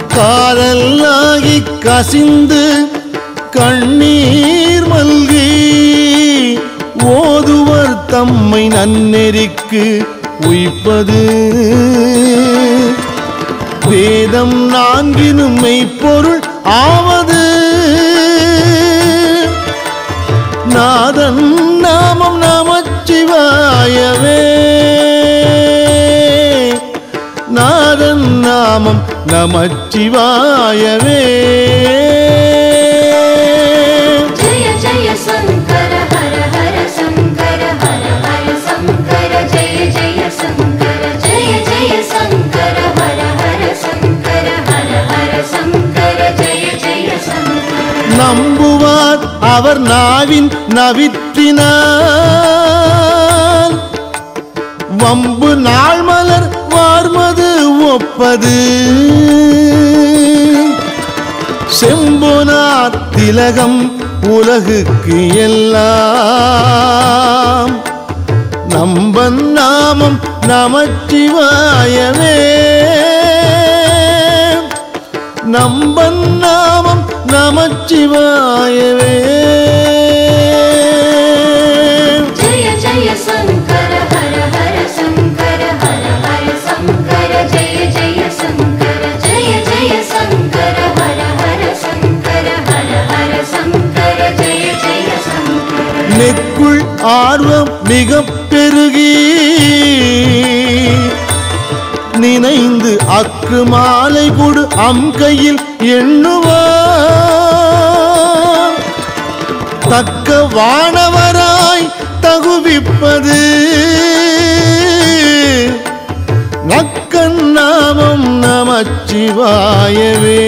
காலல்லாகி கசிந்து கண்ணீர் மல்கி ஓதுவர் தம்மை நன்னெறிக்கு உய்ப்பது வேதம் நான்கினும் மெய்ப்பொருள் ஆவது நாதன் நாமம் நமச்சிவாயவே நாதன் நாமம் நமச்சிவாயவே जय जय शङ्कर हर हर शङ्कर हर हर शङ्कर जय जय शङ्कर जय जय शङ्कर हर हर शङ्कर हर हर शङ्कर जय जय शङ्कर நம்புவார் அவர் நாவின் நவிற்றினார் வம்பு நாள் மலர் வார்மது ஒப்பது செம்பொனார் திலகம் உலகுக்கு எல்லாம் நம்பன் நாமம் நமச்சிவாயவே நம்பன் நாமம் நமச்சிவாயவே जय जय शङ्कर हर हर शङ्कर हर हर शङ्कर जय जय शङ्कर जय जय शङ्कर हर हर शङ्कर हर हर शङ्कर जय जय शङ्कर நெக்குள் ஆர்வம் மிக பெருகி நினைந்து அக்கு மாலை கொடு அம் கையில் எண்ணுவார் தக்க வானவராய் தகுவிப்பது நக்கன் நாமம் நமச்சிவாயவே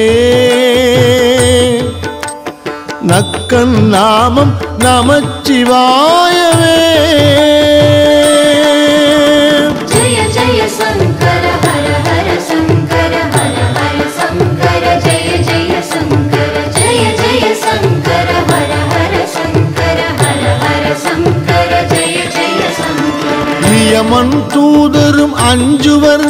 நக்கன் நாமம் நமச்சிவாயவே जय जय शङ्कर हर हर शङ्कर हर हर शङ्कर जय जय शङ्कर जय जय शङ्कर हर हर शङ्कर हर हर शङ्कर जय जय शङ्कर நியமன் தூதரும் அஞ்சுவர்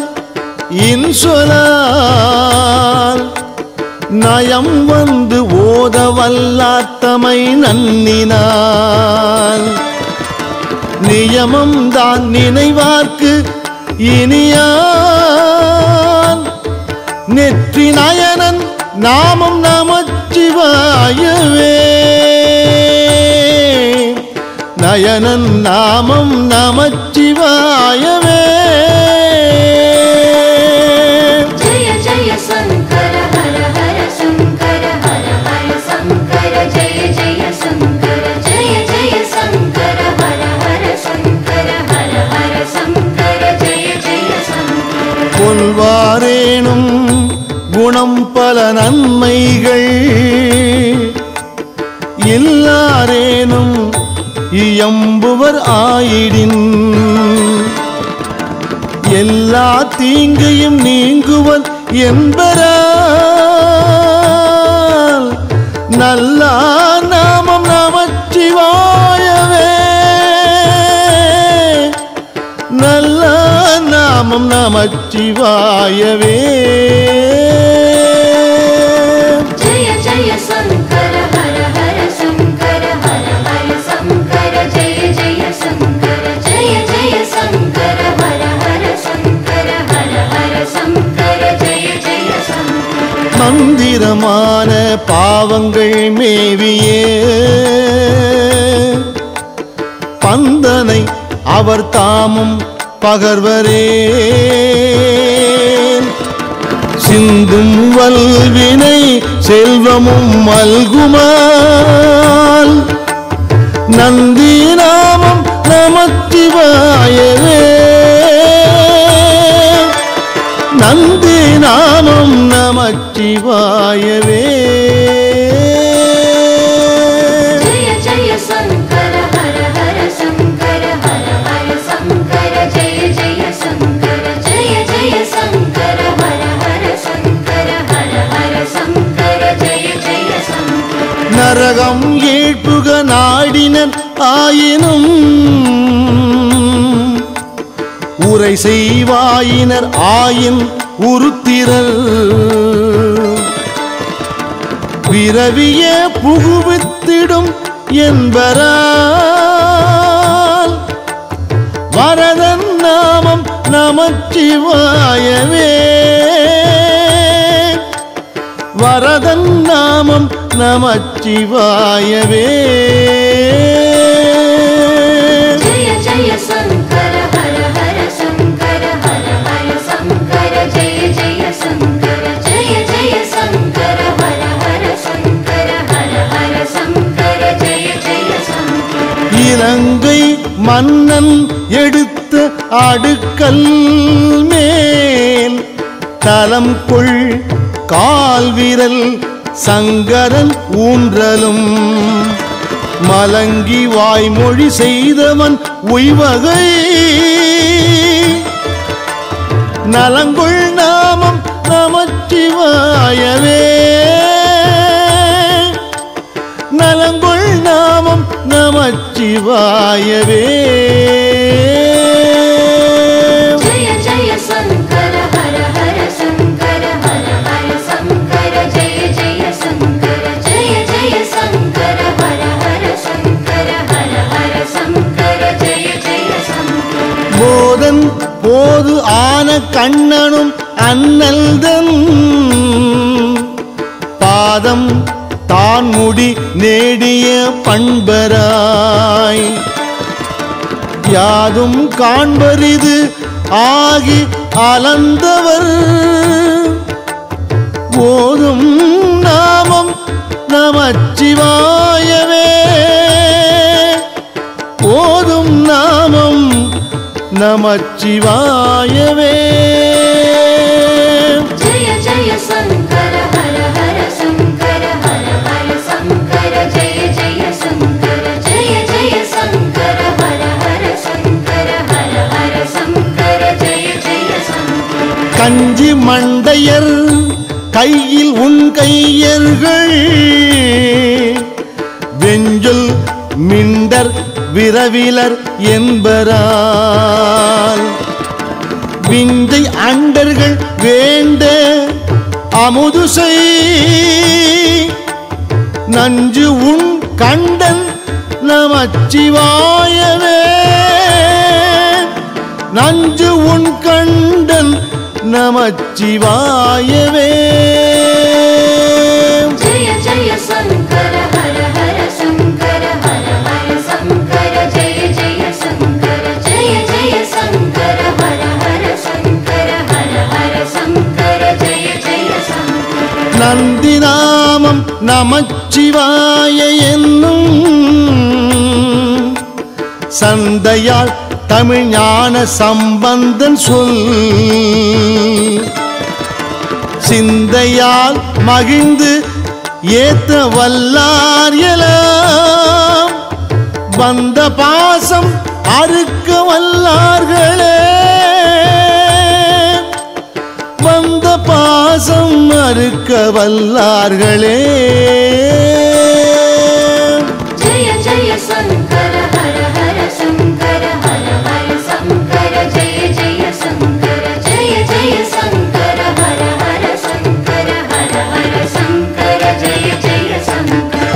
இன்சொலால் நயம் வந்து ஓத வல்லாத்தமை நன்னினான் நியமம் தான் நினைவார்க்கு இனியான் நெற்றி நயனன் நாமம் நமச்சிவாயவே நயனன் நாமம் நமச்சிவாயவே जय जय शङ्कर हर हर शङ्कर हर हर शङ्कर जय जय शङ्कर जय जय शङ्कर हर हर शङ्कर हर हर शङ्कर जय जय शङ्कर கொள்வாரேனும் குணம் பல நன்மைகள் எல்லாரேனும் இயம்புவர் ஆயிடின் எல்லா தீங்கையும் நீங்குவர் என்பரால் நல்ல நாமம் நமச்சிவாயவே நல்ல நாமம் நமச்சிவாயவே जय जय शङ्कर हर हर शङ्कर हर हर शङ्कर जय जय शङ्कर जय जय शङ्कर हर हर शङ्कर हर हर शङ्कर जय जय शङ्कर மந்திரமான பாவங்கள் மேவியே பந்தனை அவர் தாமும் பகர்வரே சிந்தும் வல்வினை செல்வமும் மல்குமால் நந்தி நாமம் நமச்சிவாயவே நந்தி நாமம் நமச்சிவாயவே जय जय शङ्कर हर हर शङ्कर हर हर शङ्कर जय जय शङ्कर जय जय शङ्कर हर हर शङ्कर हर हर शङ्कर जय जय शङ्कर நரகம் ஏழ்புக நாடினன் ஆயினும் உரை செய்வாயினர் ஆயின் உருத்திரர் விரவிய புகுவித்திடும் என்பரால் வரதன் நாமம் நமச்சிவாயவே வரதன் நாமம் நமச்சிவாயவே जय जय शङ्कर हर हर शङ्कर हर हर शङ्कर जय जय शङ्कर जय जय शङ्कर हर हर शङ्कर हर हर शङ्कर जय जय शङ्कर இலங்கை மன்னன் எடுத்த அடுக்கல் மேல் தலம் கொள் கால் விரல் சங்கரன் ஊன்றலும் மலங்கி வாய்மொழி செய்தவன் உய்வகை நலங்கொள் நாமம் நமச்சிவாயவே நலங்கொள் நாமம் நமச்சிவாயவே जय जय शङ्कर हर हर शङ्कर हर हर शङ्कर जय जय शङ्कर जय जय शङ्कर हर हर शङ्कर हर हर शङ्कर जय जय शङ्कर போதன் போது ஆன கண்ணனும் அண்ணல்தன் பாதம் தான் முடி நேடிய பண்பராய் யாதும் காண்பரிது ஆகி அலந்தவர் ஓதும் நாமம் நமச்சிவாயவே ஓதும் நாமம் நமச்சிவாயவே जय जय शङ्कर हर हर शङ्कर हर हर शङ्कर जय जय शङ्कर जय जय शङ्कर हर हर शङ्कर हर हर शङ्कर जय जय शङ्कर கஞ்சி மண்டையர் கையில் உன் கையர்கள் வெஞ்சொல் மிண்டர் விரவிலர் என்பரால் விந்தை அண்டர்கள் வேண்ட அமுதுசை நஞ்சு உன் கண்டன் நமச்சிவாயவே நஞ்சு உன் கண்டன் நமச்சிவாயவே जय जय शङ्कर हर हर शङ्कर हर हर शङ्कर जय जय शङ्कर जय जय शङ्कर हर हर शङ्कर हर हर शङ्कर जय जय शङ्कर நந்தி நாமம் நமச்சிவாய என்னும் சந்தையால் தமிழ் ஞான சம்பந்தன் சொல் சிந்தையால் மகிழ்ந்து ஏத்த வல்லார் எலாம் வந்த பாசம் அறுக்க வல்லார்களே வந்த பாசம் மறுக்க வல்லார்களே जय जय शङ्कर हर हर शङ्कर हर हर शङ्कर जय जय शङ्कर जय जय शङ्कर हर हर शङ्कर हर हर शङ्कर जय जय शङ्कर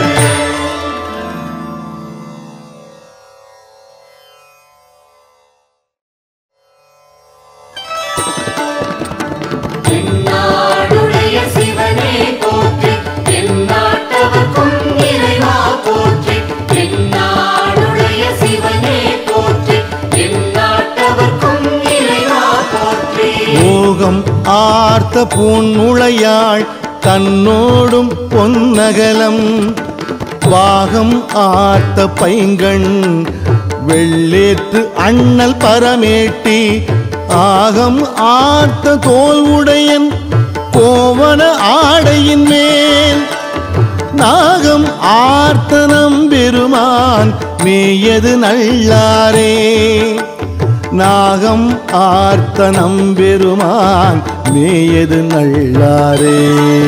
என்னாடுடைய சிவனே போற்றி எந்நாட்டவர்க்கும் இறைவா போற்றி என்னாடுடைய சிவனே போற்றி எந்நாட்டவர்க்கும் இறைவா போற்றி மோகம் ஆர்த்த பூன்முளையாள் தன்னோடும் பொன்னகலம் வாகம் ஆர்த்த பைங்கண் வெள்ளேற்று அண்ணல் பரமேட்டி ஆகம் ஆர்த்த தோல் உடையன் கோவன ஆடையின் மேல் நாகம் ஆர்த்த நம்பெருமான் மேயது நல்லாரே நாகம் ஆர்த்த நம்பெருமான் மேயது நல்லாரே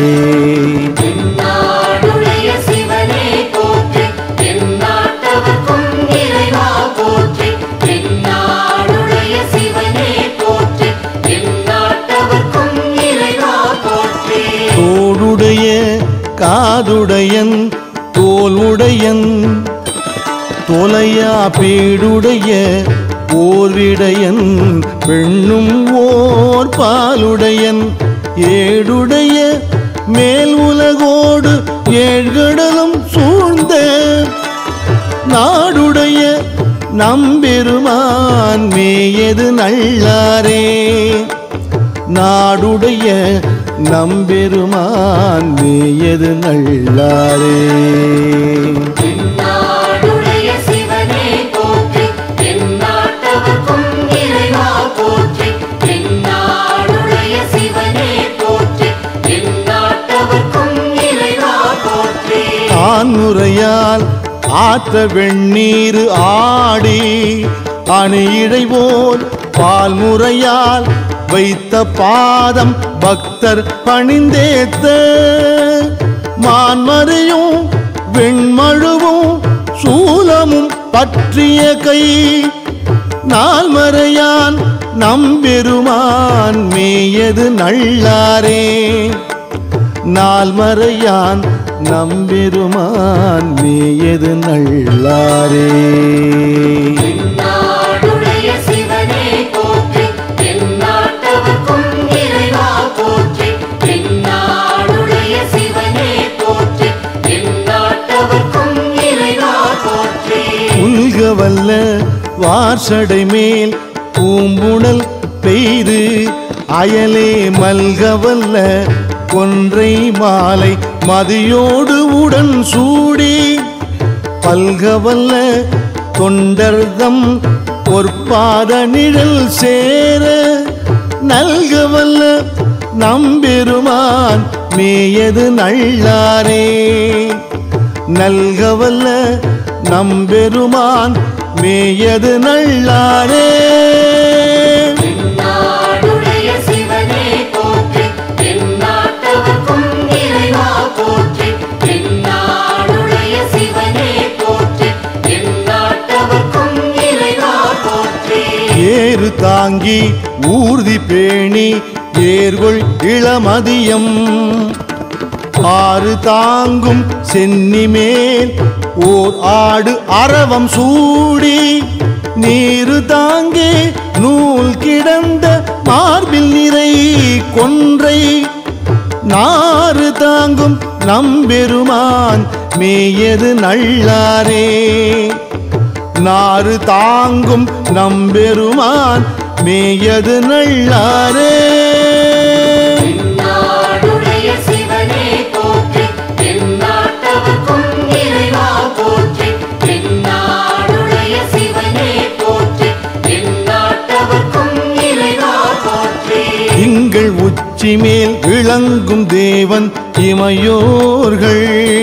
எந்நாடுடைய சிவனே போற்றி எந்நாட்டவர்க்கும் இறைவா போற்றி எந்நாடுடைய சிவனே போற்றி எந்நாட்டவர்க்கும் இறைவா போற்றி தோடுடைய காது தாளுடையன் தோலுடையன் தொலையா பீடுடைய ஓர்விடையன் பெண்ணும் ஓர் பாலுடையன் ஏடுடைய மேல் உலகோடு ஏழ்கடலும் சூழ்ந்த நாடுடைய நம்பெருமான் மேயது நல்லாரே நாடுடைய நம்பெருமான் மேயது நல்லாரே நாடுடைய சிவனே போற்றி தென்னாட்டவர்க்கும் இறைவா போற்றி தென்னாடுடைய சிவனே போற்றி தென்னாட்டவர்க்கும் இறைவா போற்றி ஆண்முறையால் ஆற்ற வெண்ணீர் ஆடி அணியிடை போல் பால்முறையால் வைத்த பாதம் பக்தர் பணிந்தேத்த மான்மறையும் வெண்மழுவும் சூலமும் பற்றிய கை நால்மறையான் நம்பெருமான் மேயது நல்லாரே நால்மறையான் நம்பெருமான் மேயது நல்லாரே நாடுடைய சிவனே போற்றி தென்னாட்டவர்க்கும் இறைவா போற்றி தென்னாடுடைய சிவனே போற்றி தென்னாட்டவர்க்கும் இறைவா போற்றி உல்கவல்ல வார்சடை மேல் பூம்புணல் பெய்து அயலே மல்கவல்ல கொன்றை மாலை மதியோடு உடன் சூடி பல்கவல்ல தொண்டர்தம் பொற்பாத நிழல் சேர நல்கவல்ல நம்பெருமான் மேயது நல்லாரே நல்கவல்ல நம்பெருமான் மேயது நல்லாரே நாடுடைய சிவனே போற்றி தென்னாட்டவர்க்கும் இறைவா போற்றி தென்னாடுடைய சிவனே போற்றி தென்னாட்டவர்க்கும் இறைவா போற்றி ஏறு தாங்கி ஊர்தி பேணி ஏர்கொள் இளமதியம் ஆறு தாங்கும் சென்னி மேல் ஓர் ஆடு அரவம் சூடி நீரு தாங்கே நூல் கிடந்த மார்பில் நிறை கொன்றை நாறு தாங்கும் நம்பெருமான் மேயது நல்லாரே நாறு தாங்கும் நம்பெருமான் மேயது நல்லாரே நாடுடைய சிவனே போற்றி தென்னாட்டவர்க்கும் இறைவா போற்றி தென்னாடுடைய சிவனே போற்றி தென்னாட்டவர்க்கும் இறைவா போற்றி திங்கள் உச்சி மேல் விளங்கும் தேவன் இமையோர்கள்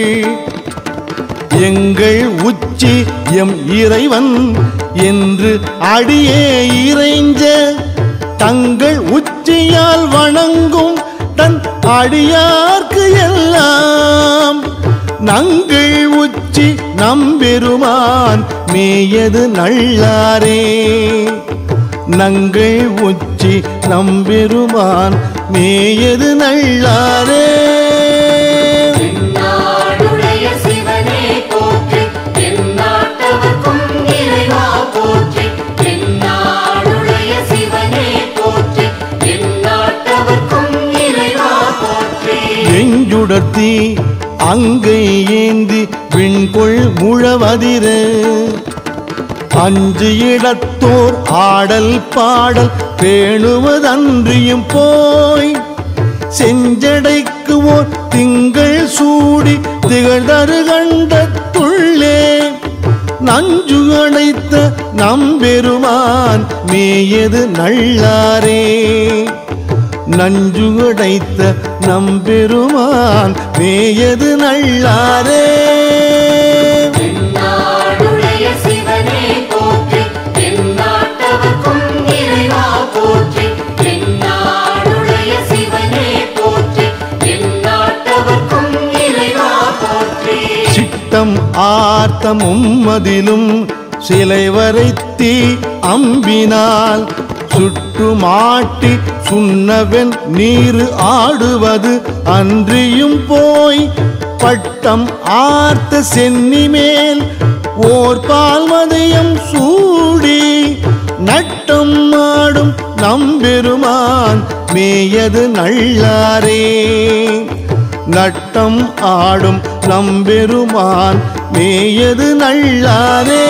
எங்கள் உச்சி எம் இறைவன் என்று அடியே இறைஞ்ச தங்கள் உச்சியால் வணங்கும் தன் அடியார்க்கு எல்லாம் நங்கள் உச்சி நம்பெருமான் மேயது நல்லாரே நங்கள் உச்சி நம்பெருமான் மேயது நல்லாரே நாடுடைய சிவனே போற்றி தென்னாட்டவர்க்கும் இறைவா போற்றி தென்னாடுடைய சிவனே போற்றி தென்னாட்டவர்க்கும் இறைவா போற்றி எஞ்சுடர்த்தி அங்கை ஏந்தி விண்கொள் முழவதிர அஞ்சு இடத்தோர் ஆடல் பாடல் பேணுவதன்றியும் போய் செஞ்சடைக்கு ஓர் திங்கள் சூடி திகழ்தரு கண்டத்துள்ளே நஞ்சு அடைத்த நம்பெருமான் மேயது நல்லாரே நஞ்சு அடைத்த நம்பெருமான் மேயது நல்லாரே நாடுடைய சிவனே போற்றி தென்னாட்டவர்க்கும் இறைவா போற்றி தென்னாடுடைய சிவனே போற்றி தென்னாட்டவர்க்கும் இறைவா போற்றி சிட்டம் ஆர்த்தமும் மதிலும் சிலை வரைத்தி அம்பினால் சுற்றுமாட்டி சுண்ணவன் நீர் ஆடுவது அன்றியும் போய் பட்டம் ஆர்த்த சென்னி மேல் ஓர் பால் மதியம் சூடி நட்டம் ஆடும் நம்பெருமான் மேயது நல்லாரே நட்டம் ஆடும் நம்பெருமான் மேயது நல்லாரே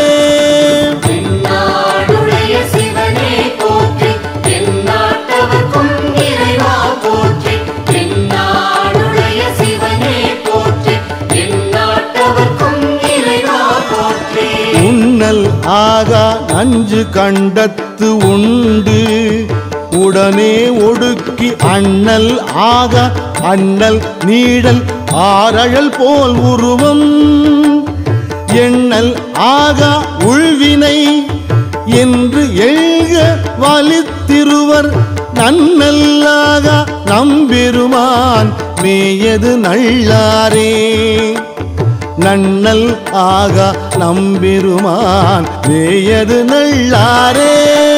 நாடுடைய சிவனே போற்றி தென்னாட்டவர்க்கும் இறைவா போற்றி தென்னாடுடைய சிவனே போற்றி தென்னாட்டவர்க்கும் இறைவா போற்றி உன்னல் ஆகா நஞ்சு கண்டத்து உண்டு உடனே ஒடுக்கி அண்ணல் ஆக அண்ணல் நீடல் ஆரழல் போல் உருவம் எண்ணல் ஆகா உள்வினை என்று எழுக வலித்திருவர் நன்னல்லாக நம்பெருமான் மேயது நல்லாரே நன்னல் ஆகா நம்பெருமான் மேயது நல்லாரே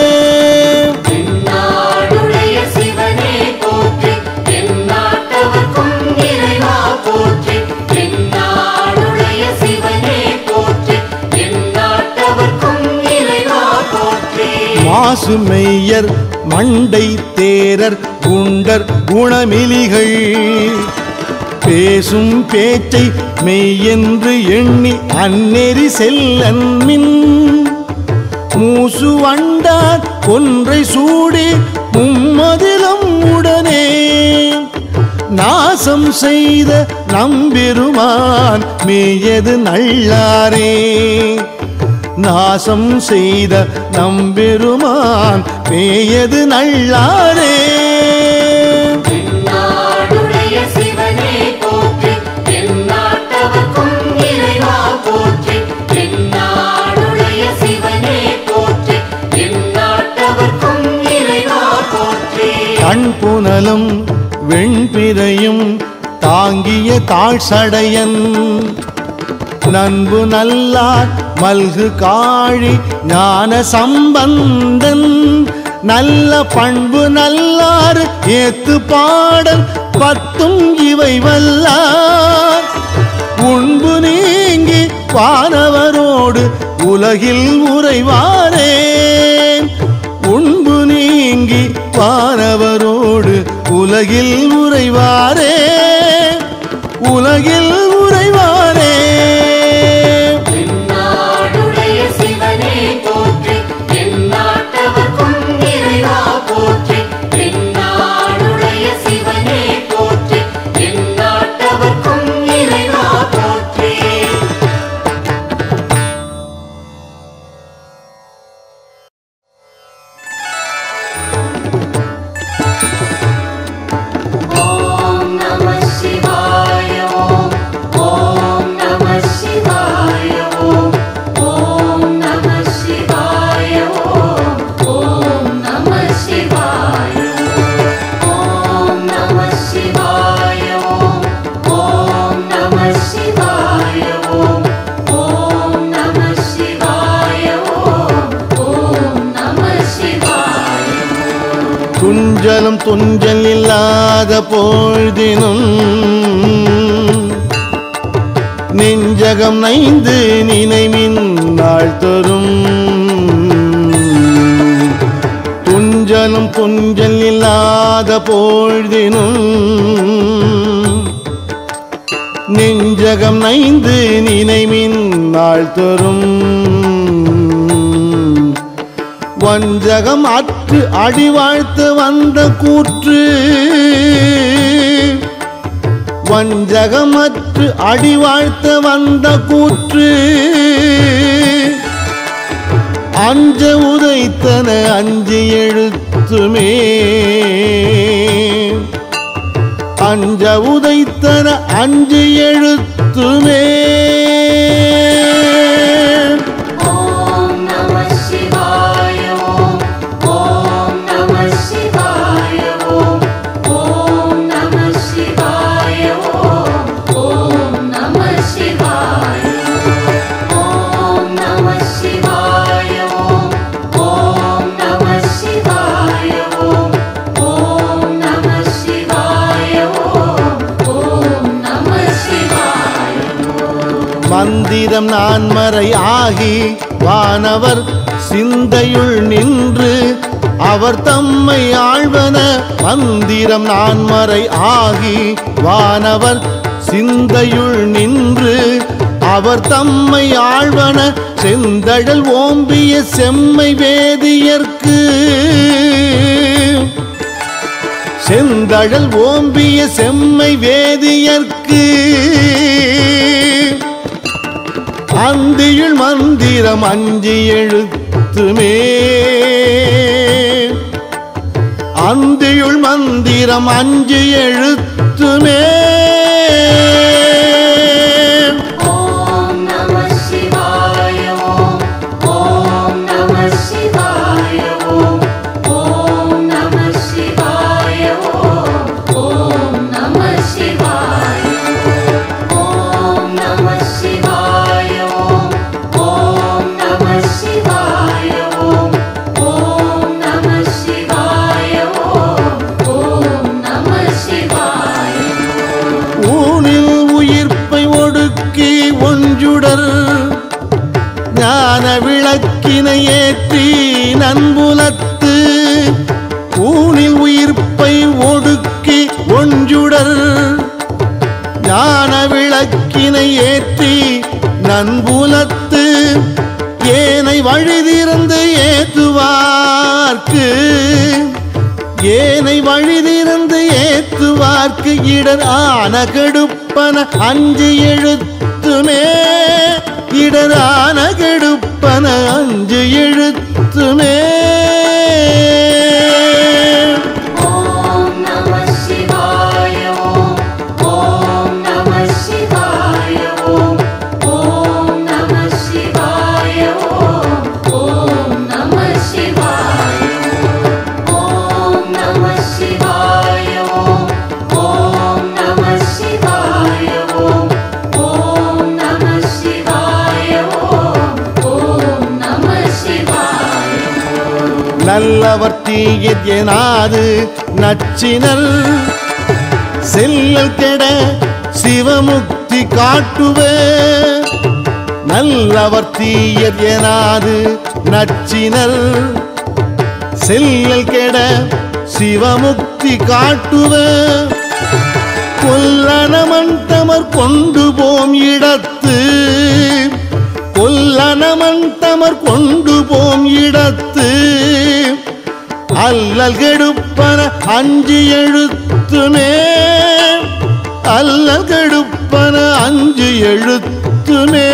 தென்னாடுடைய சிவனே போற்றி தென்னாட்டவர்க்கும் இறைவா போற்றி தென்னாடுடைய சிவனே போற்றி தென்னாட்டவர்க்கும் இறைவா போற்றி மாசு மெய்யர் மண்டை தேரர் குண்டர் குணமிலிகள் பேசும் பேச்சை மெய்யென்று எண்ணி அந்நெறி செல்லன் மின் மூசு வண்டார் ஒன்றை சூடி மும்மதிலம் உடனே நாசம் செய்த நம்பெருமான் மேயது நல்லாரே நாசம் செய்த நம்பெருமான் மேயது நல்லாரே தென்னாடுடைய சிவனே போற்றி தென்னாட்டவர்க்கும் இறைவா போற்றி தென்னாடுடைய சிவனே போற்றி தென்னாட்டவர்க்கும் இறைவா போற்றி கண் புனலும் வெண்பிறையும் தாங்கிய தாழ்சடையன் நண்பு நல்லார் மல்கு காழி ஞான சம்பந்தன் நல்ல பண்பு நல்லார் ஏத்து பாடல் பத்தும் இவை வல்லார் உண்பு நீங்கி வானவரோடு உலகில் உறைவாரே உண்பு நீங்கி வானவரோடு உலகில் உறைவாரே உலகில் உறைவாரே தென்னாடுடைய சிவனே போற்றி தென்னாட்டவர்க்கும் இறைவா போற்றி தென்னாடுடைய சிவனே போற்றி தென்னாட்டவர்க்கும் இறைவா போற்றி ஓம் நம சிவாய ஓம் ஓம் நம சிவாய ஓம் ஓம் நம சிவாய ஓம் ஓம் நம சிவாய ஓம் நம சிவாய ஓம் ஓம் நம சிவாய ஓம் ஓம் நம சிவாய ஓம் ஓம் நம சிவாய துஞ்சலும் துஞ்சல் இல்லாத பொழுதினும் நெஞ்சகம் நைந்து நினைமின் நாள் தரும் துஞ்சலும் துஞ்சல் இல்லாத பொழுதினும் நெஞ்சகம் நைந்து நினைமின் நாள் தரும் வஞ்சகம் அற்று அடிவாழ்த்து வந்த கூற்று வஞ்சகமற்று அடிவாழ்த்த வந்த கூற்று அஞ்ச உதைத்தன அஞ்சு எழுத்துமே அஞ்ச உதைத்தன அஞ்சு எழுத்துமே ஓம் நம சிவாய ஓம் ஓம் நம சிவாய ஓம் ஓம் நம சிவாய ஓம் ஓம் நம சிவாய ஓம் நம சிவாய ஓம் ஓம் நம சிவாய ஓம் ஓம் நம சிவாய ஓம் ஓம் நம சிவாய மந்திரம் நான்மறை ஆகி வானவர் சிந்தையுள் நின்று அவர் தம்மை ஆழ்வன மந்திரம் நான்மறை ஆகி வானவர் சிந்தையுள் நின்று அவர் தம்மை ஆழ்வன செந்தழல் ஓம்பிய செம்மை வேதியர்க்கு செந்தழல் ஓம்பிய செம்மை வேதியர்க்கு அந்தியுள் மந்திரம் அஞ்சு எழுத்துமே அந்தியுள் மந்திரம் அஞ்சு எழுத்துமே ஓம் நம சிவாய ஓம் ஓம் நம சிவாய ஓம் ஓம் நம சிவாய ஓம் ஓம் நம சிவாய ஓம் நம சிவாய ஓம் ஓம் நம சிவாய ஓம் ஓம் நம சிவாய ஓம் ஓம் நம சிவாய ஊனில் உயிர்ப்பை ஒடுக்கி ஒன்றுடர் ஞான விளக்கினை ஏற்றி நன்புலத்து ஊனில் உயிர்ப்பை ஒடுக்கி ஒன்றுடர் ஞான விளக்கினை ஏற்றி நன்புலத்து ஏனை வழிதிறந்து ஏத்துவார்க்கு ஏனை வழிதிறந்து ஏத்துவார்க்கு இடர் ஆன கெடுப்பன அஞ்சு எழுத்துமே இடரான கெடுப்பன அஞ்சு எழுத்துமே ஓம் நம சிவாய ஓம் ஓம் நம சிவாய ஓம் ஓம் நம சிவாய ஓம் ஓம் நம சிவாய ஓம் நம சிவாய ஓம் ஓம் நம சிவாய ஓம் ஓம் நம சிவாய ஓம் ஓம் நம சிவாய நல்லவர் தீயத் எனாது நச்சினல் செல்லல் கெட சிவமுக்தி காட்டுவே நல்லவர் தீயத் எனாது நச்சினல் செல்லல் கெட சிவமுக்தி காட்டுவே கொல்லனமன் தமர் கொண்டு போம் இடத்து கொல்லனமன் தமர் கொண்டு போம் இடத்து அல்லல் கெடுப்பன அஞ்சு எழுத்துமே அல்லல் கெடுப்பன அஞ்சு எழுத்துமே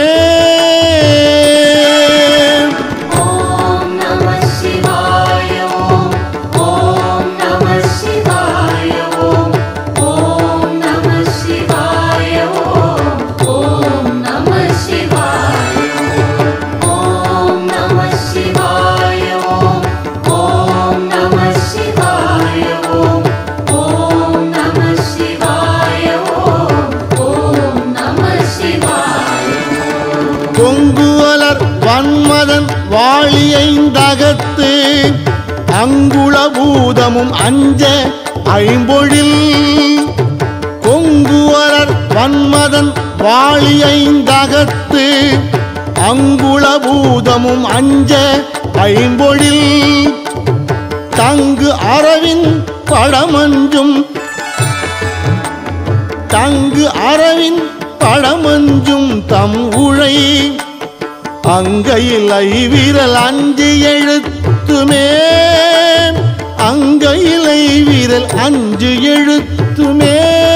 ஓம் நம சிவாய ஓம் ஓம் நம சிவாய ஓம் ஓம் நம சிவாய ஓம் ஓம் நம சிவாய ஓம் நம சிவாய ஓம் ஓம் நம சிவாய ஓம் ஓம் நம சிவாய ஓம் ஓம் நம சிவாய கொங்குவலர் வன்மதன் வாழியைந்தகத்து அங்குள பூதமும் அஞ்ச ஐம்பொழில் கொங்குவலர் வன்மதன் வாழியைந்தகத்து அங்குள பூதமும் அஞ்ச ஐம்பொழில் தங்கு அரவின் பழமஞ்சும் தங்கு அரவின் பழமஞ்சும் தம் உழை அங்கையில் ஐவிரல் அஞ்சு எழுத்துமே அங்கையில் ஐவிரல் அஞ்சு எழுத்துமே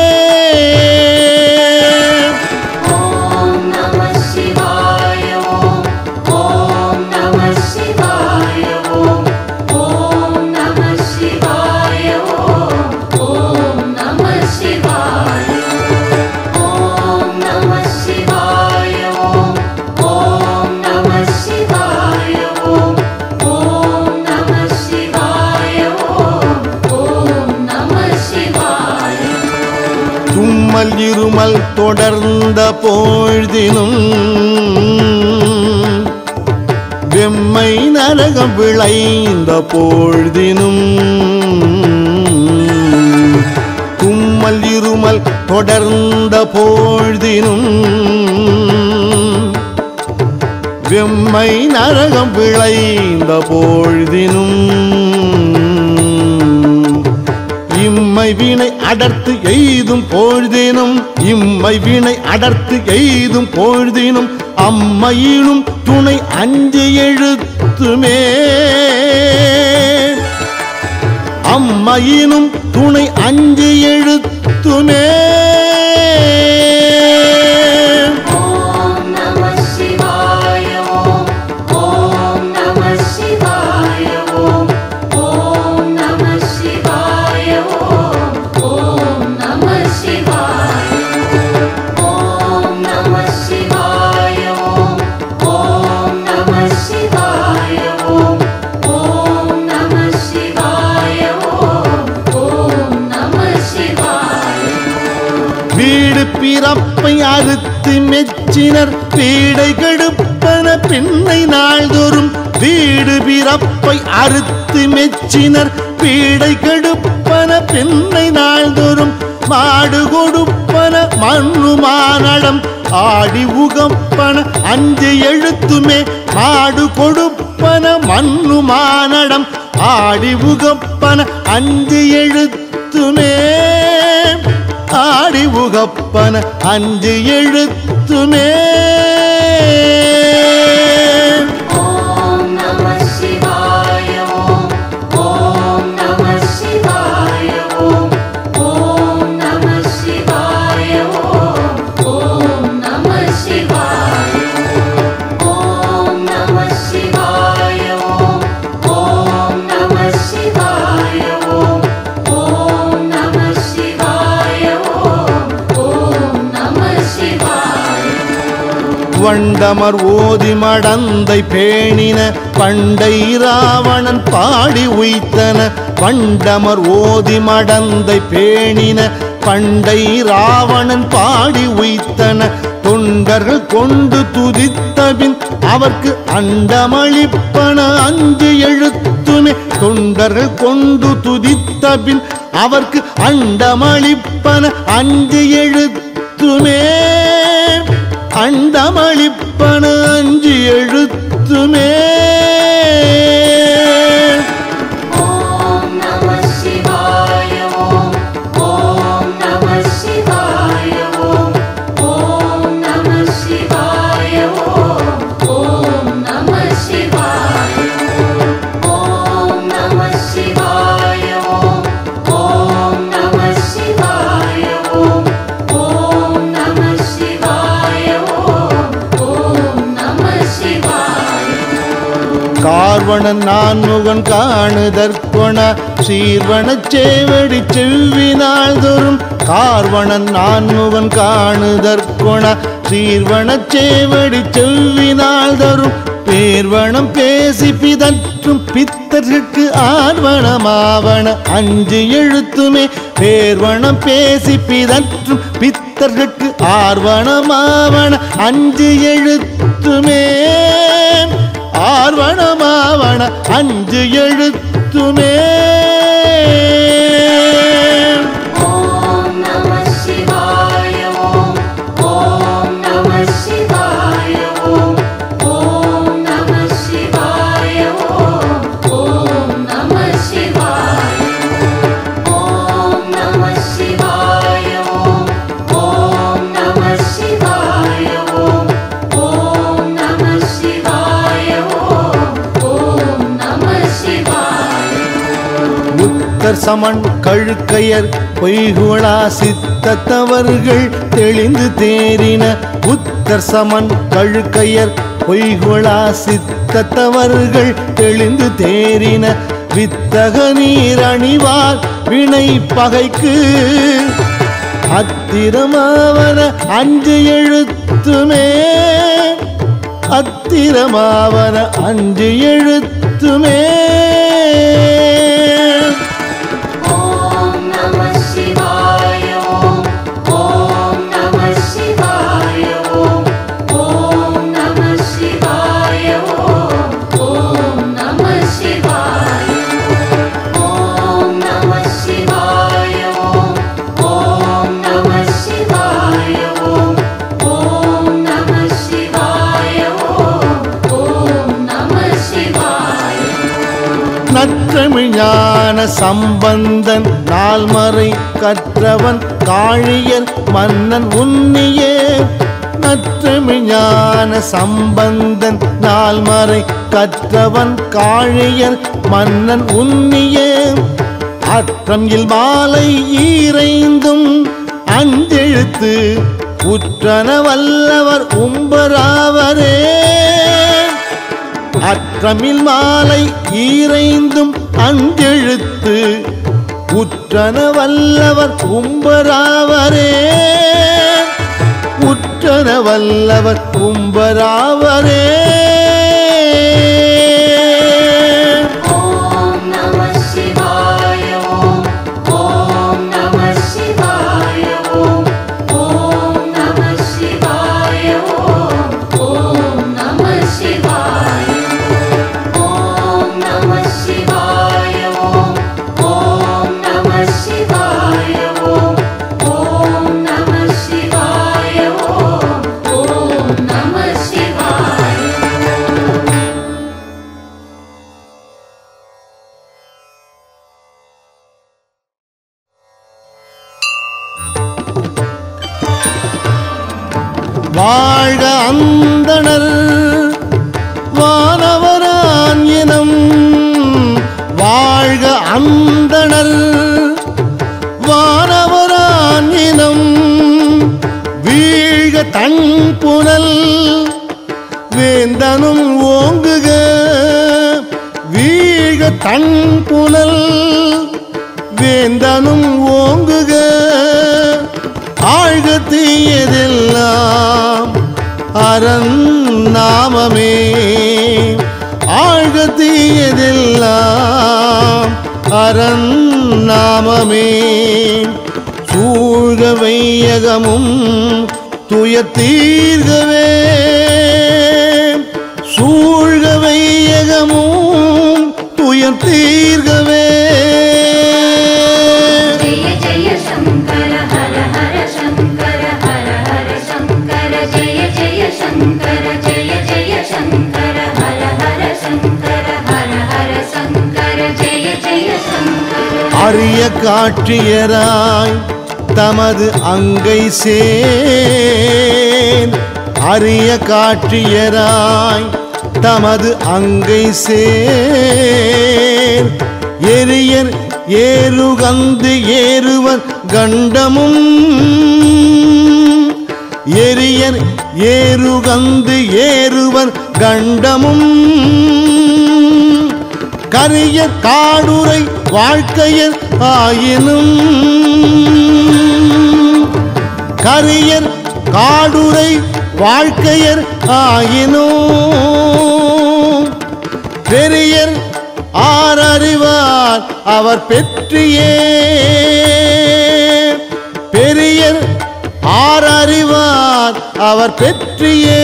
ஓம் நம சிவாய ஓம் ஓம் நம சிவாய ஓம் ஓம் நம சிவாய ஓம் ஓம் நம சிவாய ஓம் நம சிவாய ஓம் ஓம் நம சிவாய ஓம் ஓம் நம சிவாய ஓம் ஓம் நம சிவாய தும்மல் இருமல் தொடர்ந்த பொழுதினும் வெம்மை நரகம் விளைந்த பொழுதினும் தும்மல் இருமல் தொடர்ந்த பொழுதினும் இம்மை நரகம் விளைந்த பொழுதினும் இம்மை வினை அடர்த்து எய்தும் பொழுதினும் இம்மை வினை அடர்த்து எய்தும் பொழுதினும் அம்மையினும் துணை அஞ்சு எழுத்துமே அம்மையினும் துணை அஞ்சு எழுத்துமே ஓம் நம சிவாய ஓம் ஓம் நம சிவாய ஓம் ஓம் நம சிவாய ஓம் ஓம் நம சிவாய ஓம் நம சிவாய ஓம் ஓம் நம சிவாய ஓம் ஓம் நம சிவாய ஓம் ஓம் நம சிவாய வீடு பிறப்பை அறுத்து மெச்சினர் வீடை கெடுப்பன பின்னை நாள்தோறும் வீடு பிறப்பை அறுத்து மெச்சினர் வீடை கெடுப்பன பின்னை நாள்தோறும் மாடு கொடுப்பன மண்ணு மானடம் ஆடி உகப்பன அஞ்சு எழுத்துமே மாடு கொடுப்பன மண்ணு மானடம் ஆடி உகப்பன அஞ்சு எழுத்துமே ஆடி உகப்பன அஞ்சு எழுத்துமே ஓம் நம சிவாய ஓம் ஓம் நம சிவாய ஓம் ஓம் நம சிவாய ஓம் ஓம் நம சிவாய ஓம் நம சிவாய ஓம் ஓம் நம சிவாய ஓம் ஓம் நம சிவாய ஓம் ஓம் நம சிவாய வண்டமர் ஓதி மடந்தை பேணின பண்டை ராவணன் பாடி உய்த்தன வண்டமர் ஓதி மடந்தை பேணின பண்டை ராவணன் பாடி உய்த்தன தொண்டர்கள் கொண்டு துதித்தபின் அவர்க்கு அண்டமளிப்பன அஞ்சு எழுத்துமே தொண்டர்கள் கொண்டு துதித்தபின் அவர்க்கு அண்டமளிப்பன அஞ்சு எழுத்துமே அண்டமளிப்பன அஞ்சு எழுத்துமே ஓம் நம சிவாய ஓம் ஓம் நம சிவாய ஓம் ஓம் நம சிவாய ஓம் ஓம் நம சிவாய ஓம் நம சிவாய ஓம் ஓம் நம சிவாய ஓம் ஓம் நம சிவாய ஓம் ஓம் நம சிவாய கார்வணன் நான்முகன் காணுதற்கொண சீர்வனச் சேவடி செவ்வினாள் தோறும் கார்வணன் நான்முகன் காணுதற்கொண சீர்வனச் சேவடி செவ்வினாள் தரும் பேர்வனம் பேசி பிதற்றும் பித்தர்களுக்கு ஆர்வணமாவன அஞ்சு எழுத்துமே பேர்வனம் பேசி பிதற்றும் பித்தர்களுக்கு ஆர்வணமாவன அஞ்சு எழுத்துமே ஆர்வணமாவன அஞ்சு எழுத்துமே ஓம் நம சிவாய ஓம் ஓம் நம சிவாய ஓம் ஓம் நம சிவாய ஓம் ஓம் நம சிவாய ஓம் நம சிவாய ஓம் ஓம் நம சிவாய ஓம் ஓம் நம சிவாய ஓம் ஓம் நம சிவாய புத்தர் சமன் கழுக்கையர் பொய்குளா சித்தத்தவர்கள் தெளிந்து தேறின புத்தர் சமன் கழுக்கையர் பொய்குளா சித்தத்தவர்கள் தெளிந்து தேறின வித்தக நீர் அணிவார் வினை பகைக்கு அத்திரமாவன அஞ்சு எழுத்துமே அத்திரமாவன அஞ்சு எழுத்துமே ஓம் நம சிவாய ஓம் ஓம் நம சிவாய ஓம் ஓம் நம சிவாய ஓம் ஓம் நம சிவாய ஓம் நம சிவாய ஓம் ஓம் நம சிவாய ஓம் ஓம் நம சிவாய ஓம் ஓம் ஞான சம்பந்தன் நால்மறை கற்றவன் காழியர் மன்னன் உன்னியே நற்றமிழ் ஞான சம்பந்தன் நால்மறை கற்றவன் காழியர் மன்னன் உன்னியே அற்றம் இல் மாலை ஈரைந்தும் அஞ்செழுத்து உற்றன வல்லவர் உம்பராவரே அற்றமில் மாலை ஈரைந்தும் அஞ்செழுத்து உற்றன வல்லவர் உம்பராவரே உற்றன வல்லவர் உம்பராவரே ॐ नमः शिवाय ॐ ॐ नमः शिवाय ॐ ॐ नमः शिवाय ॐ ॐ नमः शिवाय ॐ नमः शिवाय ॐ ॐ नमः शिवाय ॐ ॐ नमः शिवाय ॐ ॐ नमः शिवाय வாழ்க அந்தணர் வானவரான் இனம் வாழ்க அந்தணர் வானவரான் இனம் வீழ்க தன் புனல் வேந்தனும் ஓங்குக வீழ்க தன் புனல் வேந்தனும் ஓங்குக ஆழ்க தீயதெல்லாம் அரண் நாமமே ஆழ்க தீயதெல்லாம் அரண் நாமமே சூழ்க வையகமும் துய தீர்கவே சூழ்க வையகமும் துயர் தீர்கவே जय जय शङ्कर हर हर शङ्कर हर हर शङ्कर जय जय शङ्कर जय जय शङ्कर हर हर शङ्कर हर हर शङ्कर जय जय शङ्कर அரிய காட்சியராய் தமது அங்கை சேர் அரிய காட்சியராய் தமது அங்கை சேர் எரியர் ஏறுகந்து ஏறுவர் கண்டமும் எரியர் ஏறுகந்து ஏறுவர் கண்டமும் கரிய காடுரை வாழ்க்கையர் ஆயினும் கரியர் காடுரை வாழ்க்கையர் ஆயினும் பெரியர் ஆரறிவார் அவர் பெற்றியே பெரியர் ஆரறிவார் அவர் பெற்றியே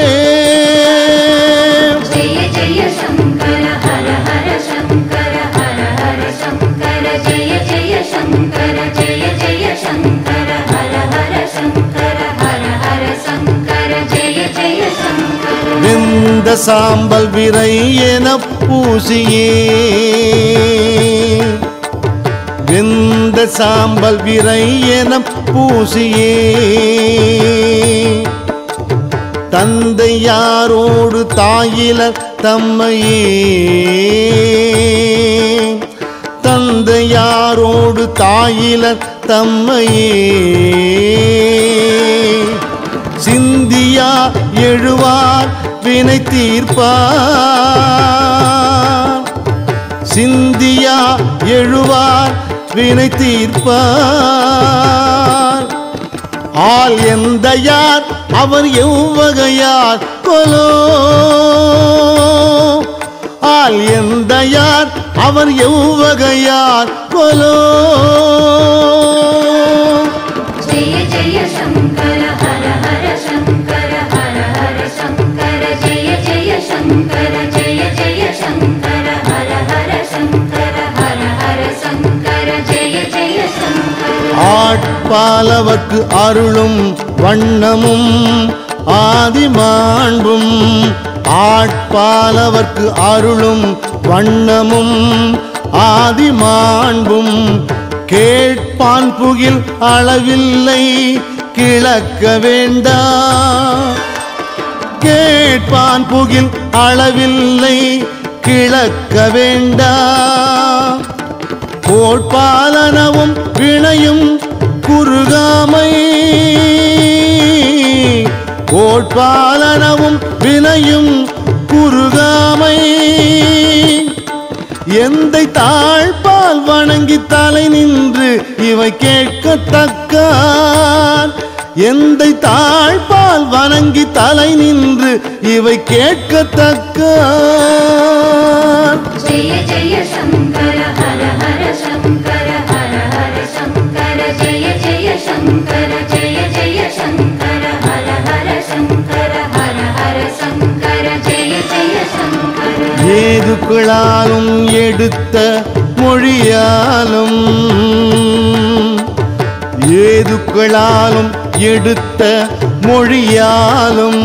जय जय शङ्कर हर हर शङ्कर हर हर शङ्कर जय जय शङ्कर जय जय शङ्कर हर हर शङ्कर हर हर शङ्कर जय जय शङ्कर வெந்த சாம்பல் விரை என பூசியே வெந்த சாம்பல் விரை என பூசியே தந்தை யாரோடு தாயிலர் தம்மையே தந்தை யாரோடு தாயிலர் தம்மையே சிந்தியா எழுவார் வினை தீர்ப்பார் சிந்தியா எழுவார் வினை தீர்ப்பார் ஆள் எந்த யார் அவர் எவ்வகையார் கொலோ ஆள் எந்த யார் அவர் எவ்வகையார் கொலோ जय जय शङ्कर हर हर शङ्कर हर हर शङ्कर जय जय शङ्कर जय जय शङ्कर हर हर शङ्कर हर हर शङ्कर जय जय शङ्कर ஆட்பாலவர்க்கு அருளும் வண்ணமும் ஆதிமாண்பும் ஆட்பாலவர்க்கு அருளும் வண்ணமும் ஆதி மாண்பும் கேட்பான் புகில் அளவில்லை கிளக்க வேண்டா கேட்பான் புகில் அளவில்லை கிளக்க வேண்டா கோட்பாலனவும் வினையும் குறுகாமை கோட்பாலனவும் வினையும் குறுகாமை எந்தை தாழ்பால் வணங்கி தலை நின்று இவை கேட்கத்தக்கான் எந்தை தாழ்பால் வணங்கி தலை நின்று இவை கேட்கத்தக்கான் जय जय शङ्कर हर हर शङ्कर हर हर शङ्कर जय जय शङ्कर जय जय शङ्कर हर हर शङ्कर हर हर शङ्कर जय जय शङ्कर ஏதுக்களாலும் எடுத்த மொழியாலும் ஏதுக்களாலும் எடுத்த மொழியாலும்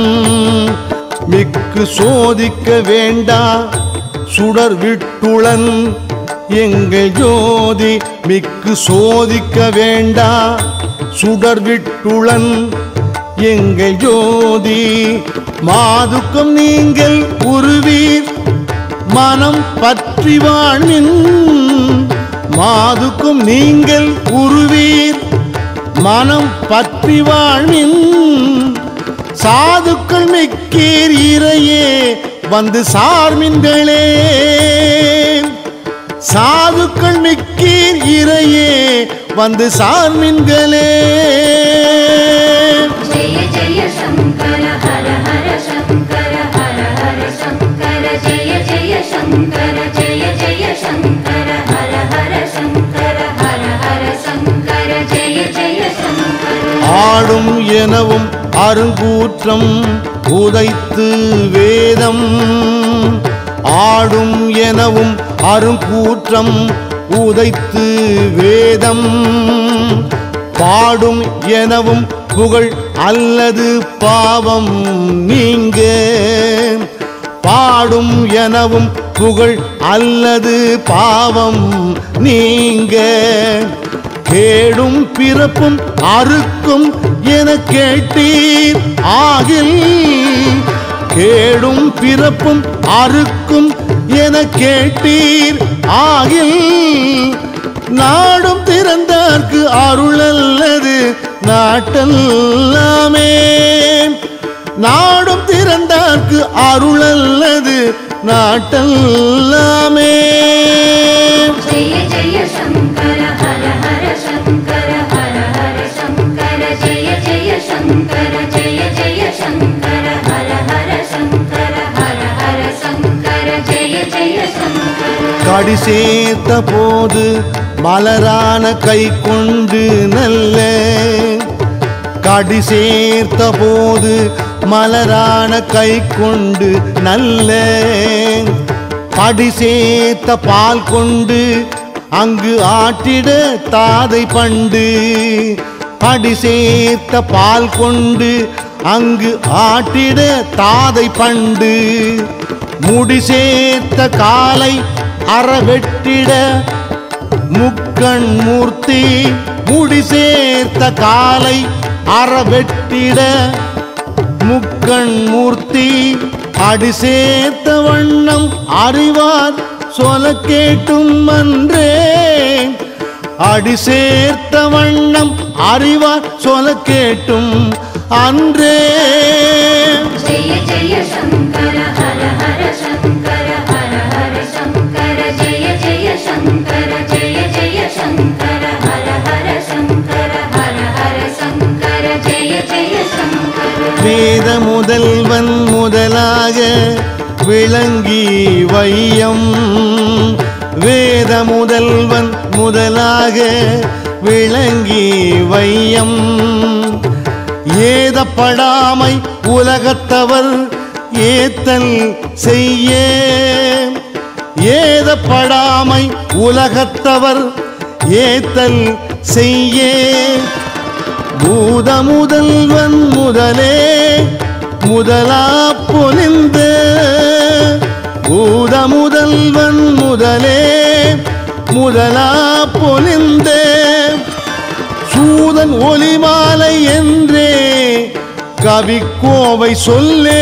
மிக்கு சோதிக்க வேண்டா சுடர் விட்டுளன் எங்கள் ஜோதி மிக்கு சோதிக்க வேண்டா சுடர் விட்டுளன் எங்கள் ஜோதி மாதுக்கம் நீங்கள் உருவீர் மனம் பற்றி வாழ்மின் மாதுக்கும் நீங்கள் உருவீர் மனம் பற்றி வாழ்மின் சாதுக்கள் மிக்கீர் இறையே வந்து சார்மின்களே சாதுக்கள் மிக்கீர் இறையே வந்து சார்மின்களே जय जय शङ्कर हर हर शङ्कर हर हर शङ्कर जय जय शङ्कर जय जय शङ्कर हर हर शङ्कर हर हर शङ्कर जय जय शङ्कर ஆடும் எனவும் அருங்கூற்றம் உதைத்து வேதம் ஆடும் எனவும் அருங்கூற்றம் உதைத்து வேதம் பாடும் எனவும் புகழ் அல்லது பாவம் நீங்க பாடும் எனவும் புகழ் அல்லது பாவம் நீங்க கேடும் பிறப்பும் அறுக்கும் என கேட்டீர் ஆகில் கேடும் பிறப்பும் அறுக்கும் என கேட்டீர் ஆகில் நாடும் திறந்தார்க்கு அருள் அல்லது நாட்டல்லாமே நாடும் திறந்தார்க்கு அருள் அல்லது நாட்டல்லாமே जय जय शङ्कर हर हर शङ्कर हर हर शङ्कर जय जय शङ्कर जय जय शङ्कर हर हर शङ्कर हर हर शङ्कर जय जय शङ्कर கடி சேர்த்த போது மலரான கை கொண்டு நல்ல கடி சேர்த்த போது மலரான கை கொண்டு நல்ல படி சேர்த்த பால் கொண்டு அங்கு ஆட்டிட தாதை பண்டு படி சேர்த்த பால் கொண்டு அங்கு ஆட்டிட தாதை பண்டு முடி சேர்த்த காலை அறவெட்டிட முக்கண் மூர்த்தி முடி சேர்த்த காலை அறவெட்டிட முக்கண் மூர்த்தி அடி சேர்த்த வண்ணம் அறிவார் சொல கேட்டும் அன்றே அடி சேர்த்த வண்ணம் அறிவார் சொல கேட்டும் அன்றே जय जय शङ्कर हर हर शङ्कर हर हर शङ्कर जय जय शङ्कर जय जय शङ्कर हर हर शङ्कर हर हर शङ्कर जय जय शङ्कर வேத முதல்வன் முதலாக விளங்கி வையம் வேத முதல்வன் முதலாக விளங்கி வையம் ஏதப்படாமை உலகத்தவர் ஏத்தல் செய்ய ஏதப்படாமை உலகத்தவர் ஏத்தல் செய்ய பூத முதல்வன் முதலே முதலா பொலிந்து பூத முதல்வன் முதலே முதலா பொலிந்தே சூதன் ஒலிமாலை என்றே கவிக்கோவை சொல்லே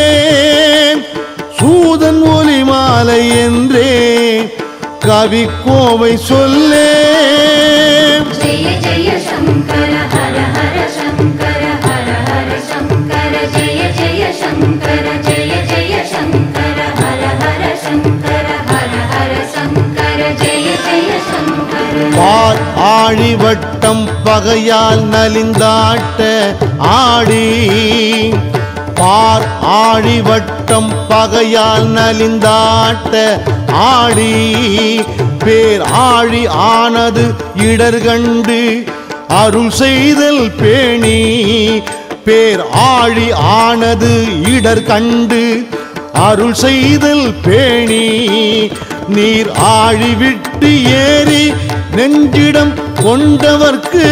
சூதன் ஒலிமாலை என்றே கவிக்கோவை சொல்லே जय जय शङ्कर हर हर शङ्कर हर हर शङ्कर जय जय शङ्कर जय जय शङ्कर हर हर शङ्कर हर हर शङ्कर जय जय शङ्कर பார் ஆழி வட்டம் பகையால் நலிந்தாட்ட ஆடி பார் ஆழி வட்டம் பகையால் நலிந்தாட்ட ஆடி பேர் ஆழி ஆனது இடர் கண்டு அருள் செய்தல் பேணி பேர் ஆழி ஆனது இடர் கண்டு அருள் செய்தல் பேணி நீர் ஆழி விட்டு ஏறி நெஞ்சிடம் கொண்டவர்க்கு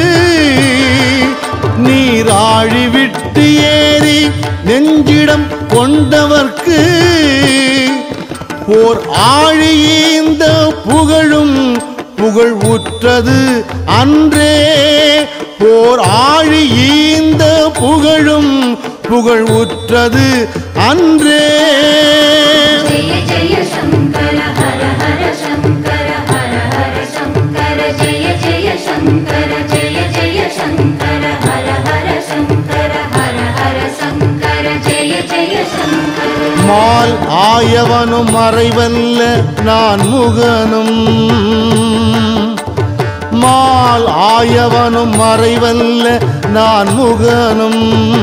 நீர் ஆழி விட்டு ஏறி நெஞ்சிடம் கொண்டவர்க்கு போர் ஆழியீந்த புகழும் புகழ் உற்றது அன்றே போர் ஆழியீந்த புகழும் புகழ் உற்றது அன்றே जय जय शङ्कर हर हर शङ्कर हर हर शङ्कर जय जय शङ्कर जय जय शङ्कर हर हर शङ्कर हर हर शङ्कर जय जय शङ्कर மால் ஆயவனும் மறைவல்ல நான் முகனும் மால் ஆயவனும் மறைவல்ல நான் முகனும்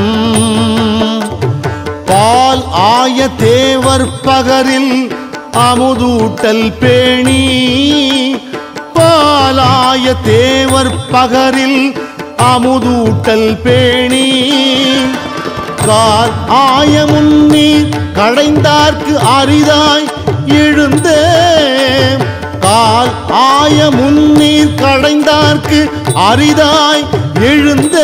பால் ஆய தேவர் பகரில் அமுதூட்டல் பேணி பாலாய தேவர் பகரில் அமுதூட்டல் பேணி கால் ஆய முன்னீர் கடைந்தார்க்கு அரிதாய் எழுந்த கால் ஆய முன்னீர் கடைந்தார்க்கு அரிதாய் எழுந்த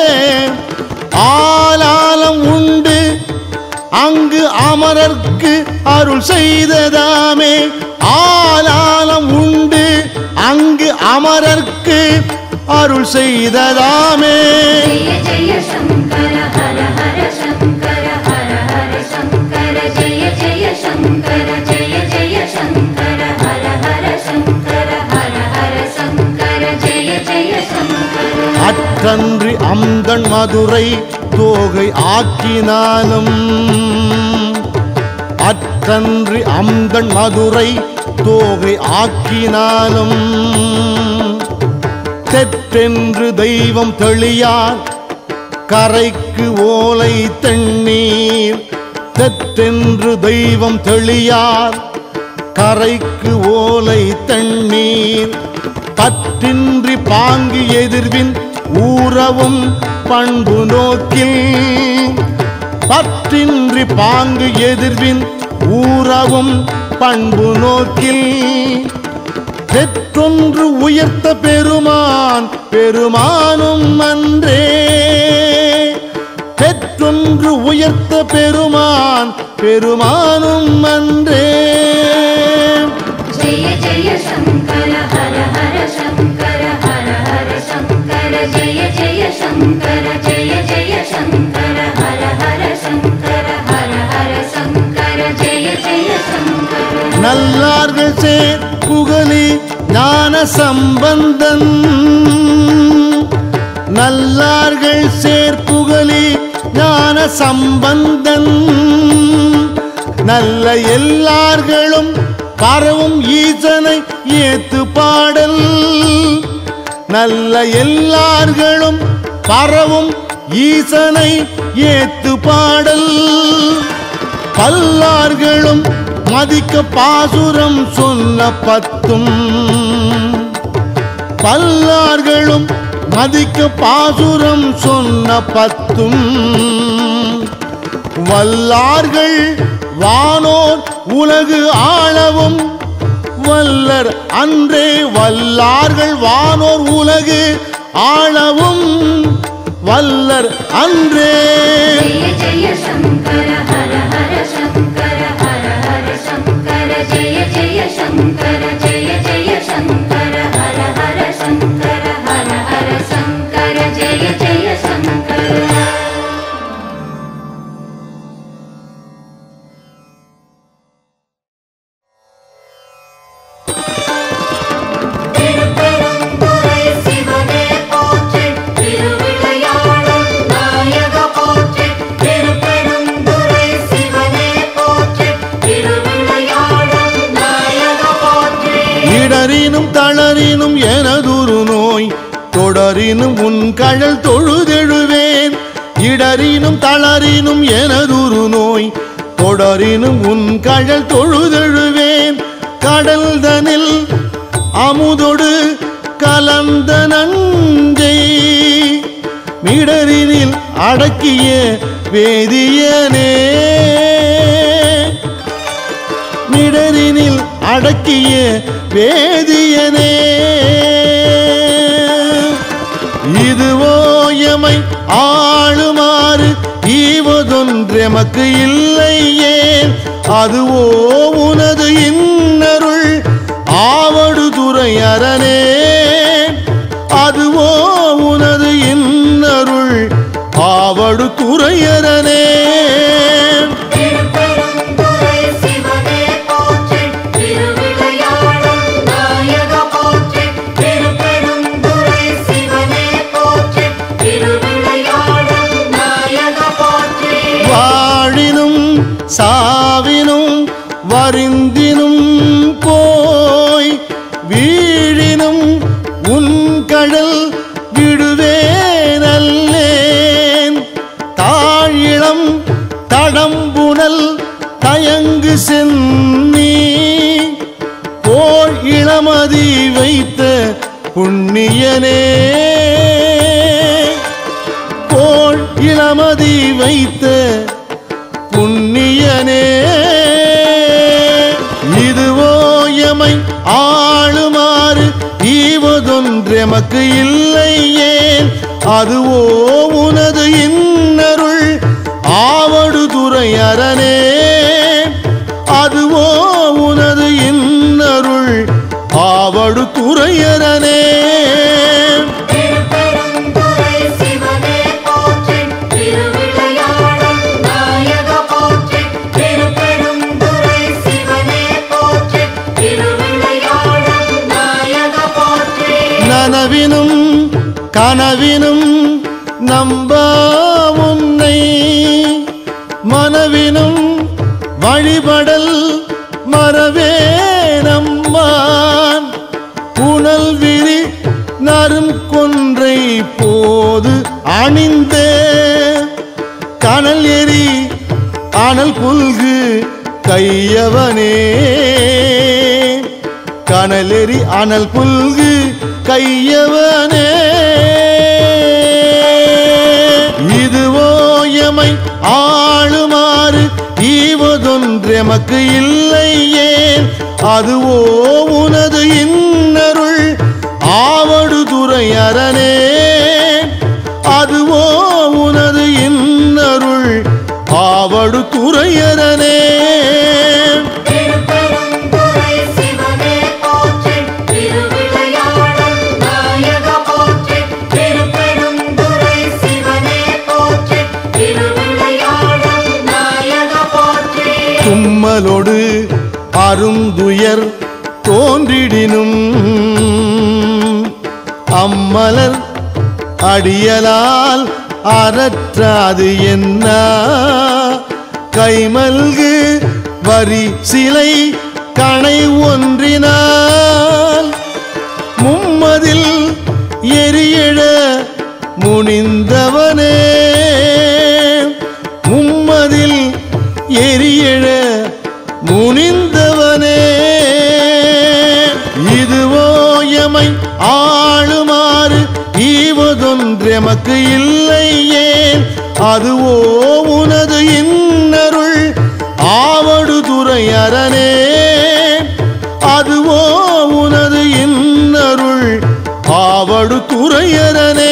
ஆலாலம் உண்டு அங்கு அமரர்க்கு அருள் செய்ததாமே ஆலாலம் உண்டு அங்கு அமரர்க்கு அருள் செய்ததாமே जय जय शङ्कर हर हर शङ्कर हर हर शङ्कर जय जय शङ्कर जय जय शङ्कर हर हर शङ्कर हर हर शङ्कर जय जय शङ्कर அற்றன்றி அந்தன் மதுரை தோகை ஆக்கினாலும் அற்றன்றி அந்தன் மதுரை தோகை ஆக்கினாலும் தெற்றென்று தெய்வம் தெளியார் கரைக்கு ஓலை தண்ணீர் தெற்றென்று தெய்வம் தெளியார் கரைக்கு ஓலை தண்ணீர் பற்றின்றி பாங்கு எதிர்வின் ஊறவும் பண்பு நோக்கில் பற்றின்றி பாங்கு எதிர்வின் ஊறவும் பண்பு நோக்கில் பெற்றொன்று உயர்த்த பெருமான் பெருமானும் அன்றே பெற்றொன்று உயர்த்த பெருமான் பெருமானும் அன்றே जय जय शङ्कर हर हर शङ्कर हर हर शङ्कर जय जय शङ्कर जय जय शङ्कर हर हर शङ्कर हर हर शङ्कर जय जय शङ्कर நல்லார்கள் சேர் புகழி ஞான சம்பந்தன் நல்லார்கள் சேர் புகழி ஞான சம்பந்தன் நல்ல எல்லார்களும் பரவும் ஈசனை ஏத்து பாடல் நல்ல எல்லார்களும் பரவும் ஈசனை ஏத்து பாடல் பல்லார்களும் மதிக்க பாசுரம் சொன்ன பத்தும் பல்லார்களும் மதிக்க பாசுரம் சொன்ன பத்தும் வல்லார்கள் வானோர் உலகு ஆளவும் வல்லர் அன்றே வல்லார்கள் வானோர் உலகு ஆளவும் வல்லர் அன்றே जय जय शङ्कर हर हर शङ्कर हर हर शङ्कर தொடரினும் உன் கழல் தொழுதெழுவேன் இடரினும் தளரினும் எனதுரு நோய் தொடரினும் உன் கழல் தொழுதெழுவேன் கடல் தனில் அமுதொடு கலந்த நஞ்சை மிடரினில் அடக்கிய வேதியனே மிடரினில் அடக்கிய வேதியனே இதுவோ எமை ஆளுமாறு ஈவதொன்றெமக்கு இல்லையே அதுவோ உனது இன்னருள் ஆவடு துறையரணே அதுவோ உனது இன்னருள் ஆவடு துறையரணே திருப்பெருந்துறை சிவனே போற்றி திருவிளையாடல் நாயக போற்றி திருப்பெருந்துறை சிவனே போற்றி திருவிளையாடல் நாயக போற்றி வாழினும் சாவினும் வரிந்தினும் போய் வீழினும் உன் கடல் விடுவேனல்லேன் தாழிளம் தடம்புணல் தயங்கு சென்னி போல் இளமதி வைத்த புண்ணியனே போல் இளமதி வைத்த புண்ணியனே இதுவோ எமை ஆளுமாறு ஈவதொன்றெமக்கு இல்லையே அதுவோ உனது இன்னருள் ஆவடு துறையரணே அதுவோ உனது இன்னருள் ஆவடு துறையரணே திருப்பெருந்துறை சிவனே போற்றி திருவிளையாடல் நாயக போற்றி திருப்பெருந்துறை சிவனே போற்றி திருவிளையாடல் நாயக போற்றி நனவினும் கனவினும் நம்ப உன்னை மனவினும் வழிபடல் மறவே நம்மான் புனல் விரி நரும் கொன்றை போது அணிந்த கனல் எரி அனல் புல்கு கையவனே கனலெறி அனல் புல்கு கையவனே இதுவோ எமை ஆளுமாறு ஈவதொன்றெமக்கு இல்லையே அதுவோ உனது இன்னருள் ஆவடு துறையரணே அதுவோ உனது இன்னருள் ஆவடு துறையரணே திருப்பெருந்துறை சிவனே போற்றி திருவிளையாடல் நாயக போற்றி திருப்பெருந்துறை சிவனே போற்றி திருவிளையாடல் நாயக போற்றி தும்மலோடு அருந்துயர் தோன்றிடினும் அம்மலர் அடியலால் அறற்றாது என்ன கைமல்கு வரி சிலை கணை ஒன்றினால் மும்மதில் எரியழ முனிந்தவனே மும்மதில் எரியழ முனிந்தவனே இதுவோ எமை ஆளுமாறு ஈவதொன்றெமக்கு இல்லையே அதுவோ உனது இன்னருள் ஆவடு துறையரணே அதுவோ உனது இன்னருள் ஆவடு துறையரணே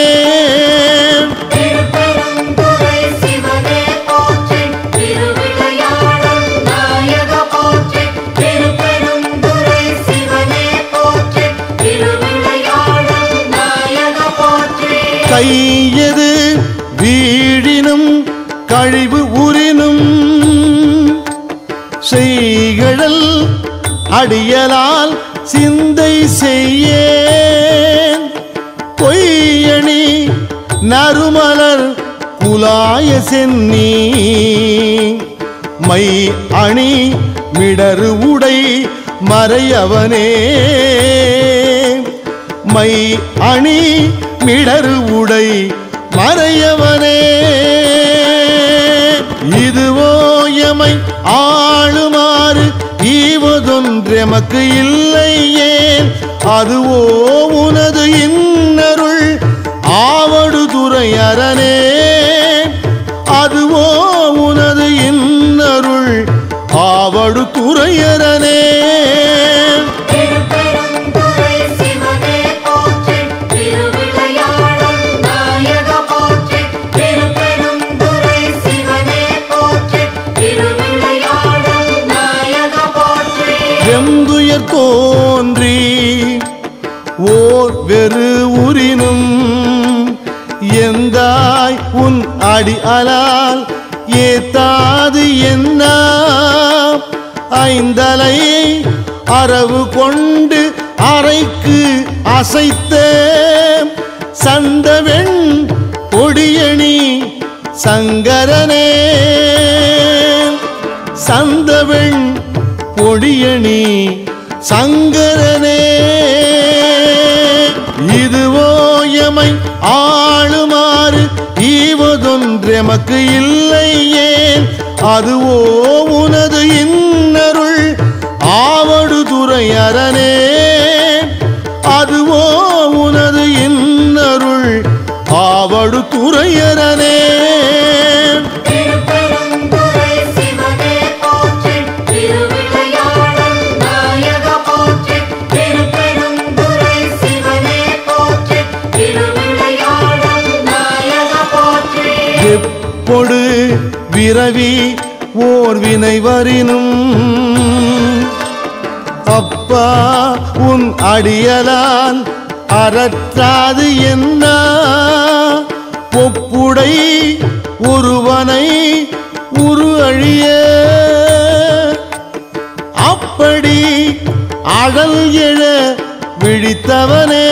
திருப்பெருந்துறை சிவனே போற்றி திருவிளையாடல் நாயக போற்றி திருப்பெருந்துறை சிவனே போற்றி திருவிளையாடல் நாயக போற்றி கையது வீழினும் கழிவு உரினும் செய்கடல் அடியலால் சிந்தை செய்யேன் பொய்யணி நறுமலர் குலாய சென்னி மை அணி மிடரு உடை மறையவனே மை அணி மிடரு உடை மறையவனே இதுவோ எமை ஆளுமாறு ஈவதொன்றெமக்கு இல்லையே அதுவோ உனது இன்னருள் ஆவடு துறையரணே அதுவோ உனது இன்னருள் ஆவடு துறையரணே திருப்பெருந்துறை சிவனே போற்றி திருவிளையாடல் நாயக போற்றி திருப்பெருந்துறை சிவனே போற்றி திருவிளையாடல் நாயக போற்றி எந்துயர் தோன்றி ஓர் வெறு உரினும் எந்தாய் உன் அடி அலால் ஏத்தாது என்ன ஐந்தலை அரவு கொண்டு அறைக்கு அசைத்த சந்தவெண் கொடியணி சங்கரனே சந்தவெண் பொடியணி சங்கரனே இதுவோ எமை ஆளுமாறு ஈவதொன்றெமக்கு இல்லையே அதுவோ உனது இன்னருள் ஆவடு துறையரணே அதுவோ உனது இன்னருள் ஆவடு துறையரணே திருப்பெருந்துறை சிவனே போற்றி திருவிளையாடல் நாயக போற்றி திருப்பெருந்துறை சிவனே போற்றி திருவிளையாடல் நாயக போற்றி எப்பொடு விரவி ஓர் வினை வரினும் அப்பா உன் அடியலால் அறற்றாது என்ன ஒப்புடை ஒருவனை உரு அழிய அப்படி அழல் எழ விழித்தவனே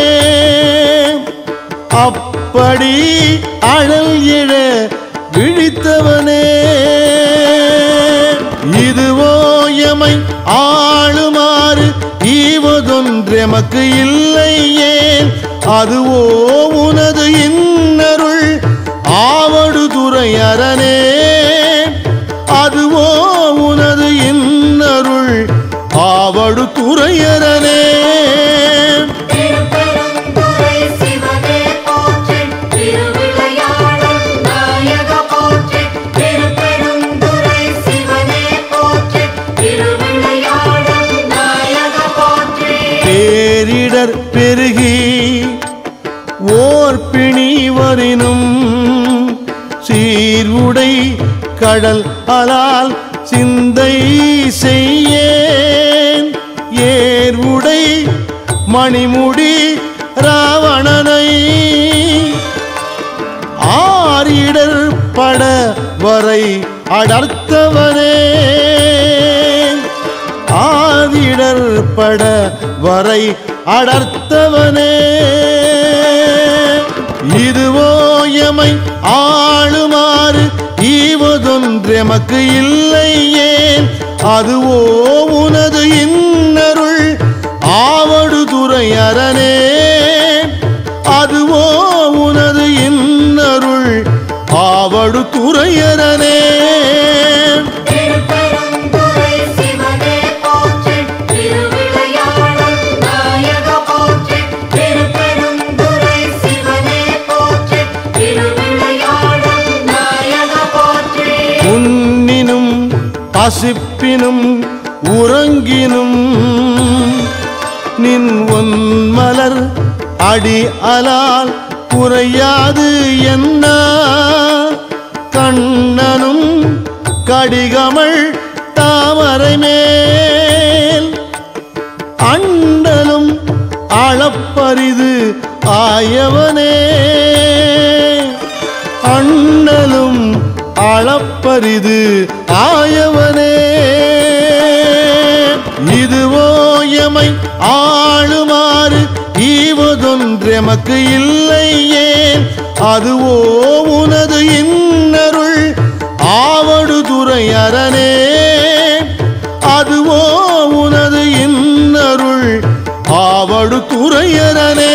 அப்படி அழல் எழ விழித்தவனே இதுவோ எமை ஆளுமாறு ஈவதொன்றெமக்கு இல்லையே அதுவோ உனது இன்னருள் ஆவடு துறையரணே அதுவோ உனது இன்னருள் ஆவடு துறையரணே திருப்பெருந்துறை சிவனே போற்றி திருவிளையாடல் நாயக போற்றி திருப்பெருந்துறை சிவனே போற்றி திருவிளையாடல் நாயக போற்றி பேரிடர் பெருகி ஓர் பிணி வரினும் சீர்வுடை கடல் அலால் சிந்தை செய்யேன் ஏர்வுடை மணிமுடி ராவணனை ஆரிடர் பட வரை அடர்த்தவனே ஆதிடர் பட வரை அடர்த்தவனே இதுவோ எமை ஆளுமாறு ஈவதொன்றெமக்கு இல்லையே அதுவோ உனது இன்னருள் ஆவடு துறையரணே அதுவோ உனது இன்னருள் ஆவடு துறையரணே திருப்பெருந்துறை சிவனே போற்றி திருவிளையாடல் நாயக போற்றி திருப்பெருந்துறை சிவனே போற்றி திருவிளையாடல் நாயக போற்றி உன்னினும் பசிப்பினும் உறங்கினும் நின் ஒன்மலர் அடி அலால் குறையாது என்ன கண்ணனும் கடிகமள் தாமரை மேல் அண்டலும் அளப்பரிது ஆயவனே அண்ணலும் அளப்பரிது ஆயவனே இதுவோ எமை ஆளுமாறு ஈவதொன்றெமக்கு இல்லையே அதுவோ உனது இன்னருள் ஆவடு துறையரணே அதுவோ உனது இன்னருள் ஆவடு ஆவடு துறையரனே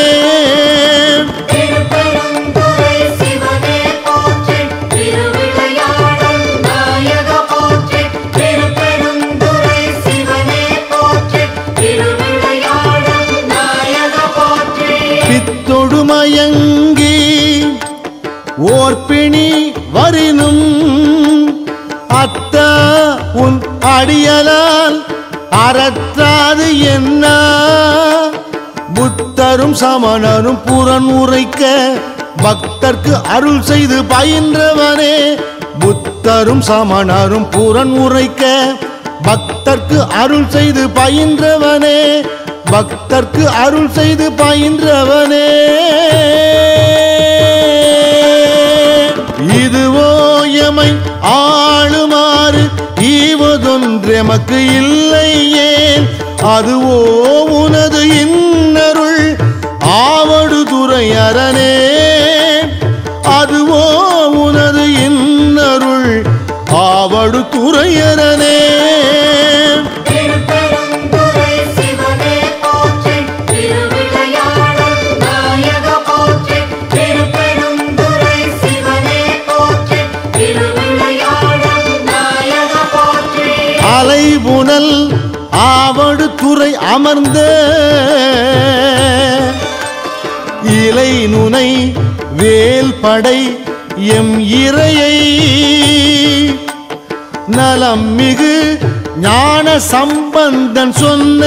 திருப்பெருந்துறை சிவனே போற்றி திருவிளையாடல் நாயக போற்றி திருப்பெருந்துறை சிவனே போற்றி திருவிளையாடல் நாயக போற்றி பித்தொடு மயங்கி ஓர்பிணி வரினும் அத்த உன் அடியலால் அறற்றாது என்ன புத்தரும் சமணரும் புறன் உரைக்க பக்தர்க்கு அருள் செய்து பயின்றவனே புத்தரும் சமணரும் புறன் உரைக்க பக்தர்க்கு அருள் செய்து பயின்றவனே பக்தர்க்கு அருள் செய்து பயின்றவனே இதுவோ எமை ஆளுமாறு ஈவதொன்றெமக்கு இல்லையே அதுவோ உனது இன்னருள் ஆவடு துறையரனே அதுவோ உனது இன்னருள் ஆவடு துறையரனே திருப்பெருந்துறை சிவனே போற்றி திருவிளையாடல் நாயக போற்றி திருப்பெருந்துறை சிவனே போற்றி திருவிளையாடல் நாயக போற்றி அலைபுனல் ஆவடு துறை அமர்ந்த இலை நுனை வேல் படை எம் இறையை நலம் மிகு ஞான சம்பந்தன் சொன்ன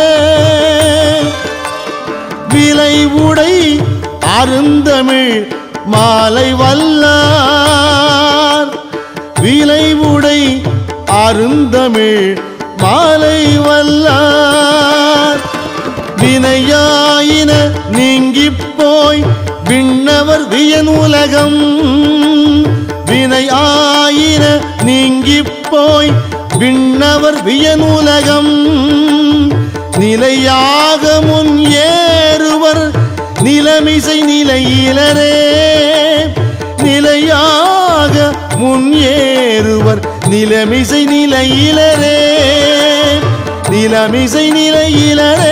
விலை உடை அருந்தமிழ் மாலை வல்லார் விலை உடை அருந்தமிழ் மாலை வல்லார் வினையாயின நீங்கிப் போய் விண்ணவர் வியனுலகம் வினையாயின நீங்கிப் போய் விண்ணவர் வியனுலகம் நிலையாக முன் ஏறுவர் நிலமிசை நிலையிலரே நிலையாக முன் ஏறுவர் நிலமிசை நிலையிலரே நிலமிசை நிலையிலரே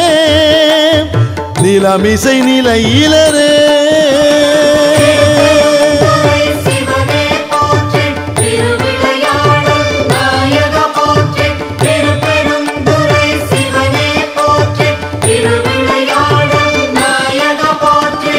நிலமிசை நிலையிலரே திருப்பெருந்துறை சிவனே போற்றி திருவிளையாடல் நாயக போற்றி திருப்பெருந்துறை சிவனே போற்றி திருவிளையாடல் நாயக போற்றி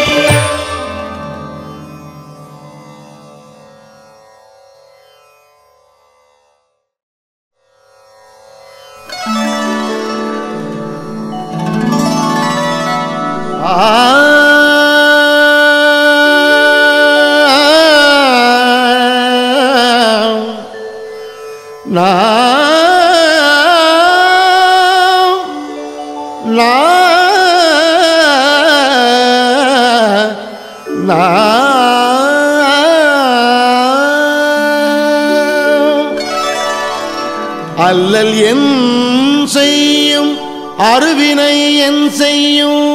அல்லல் என் செய்யும் அருவினை என் செய்யும்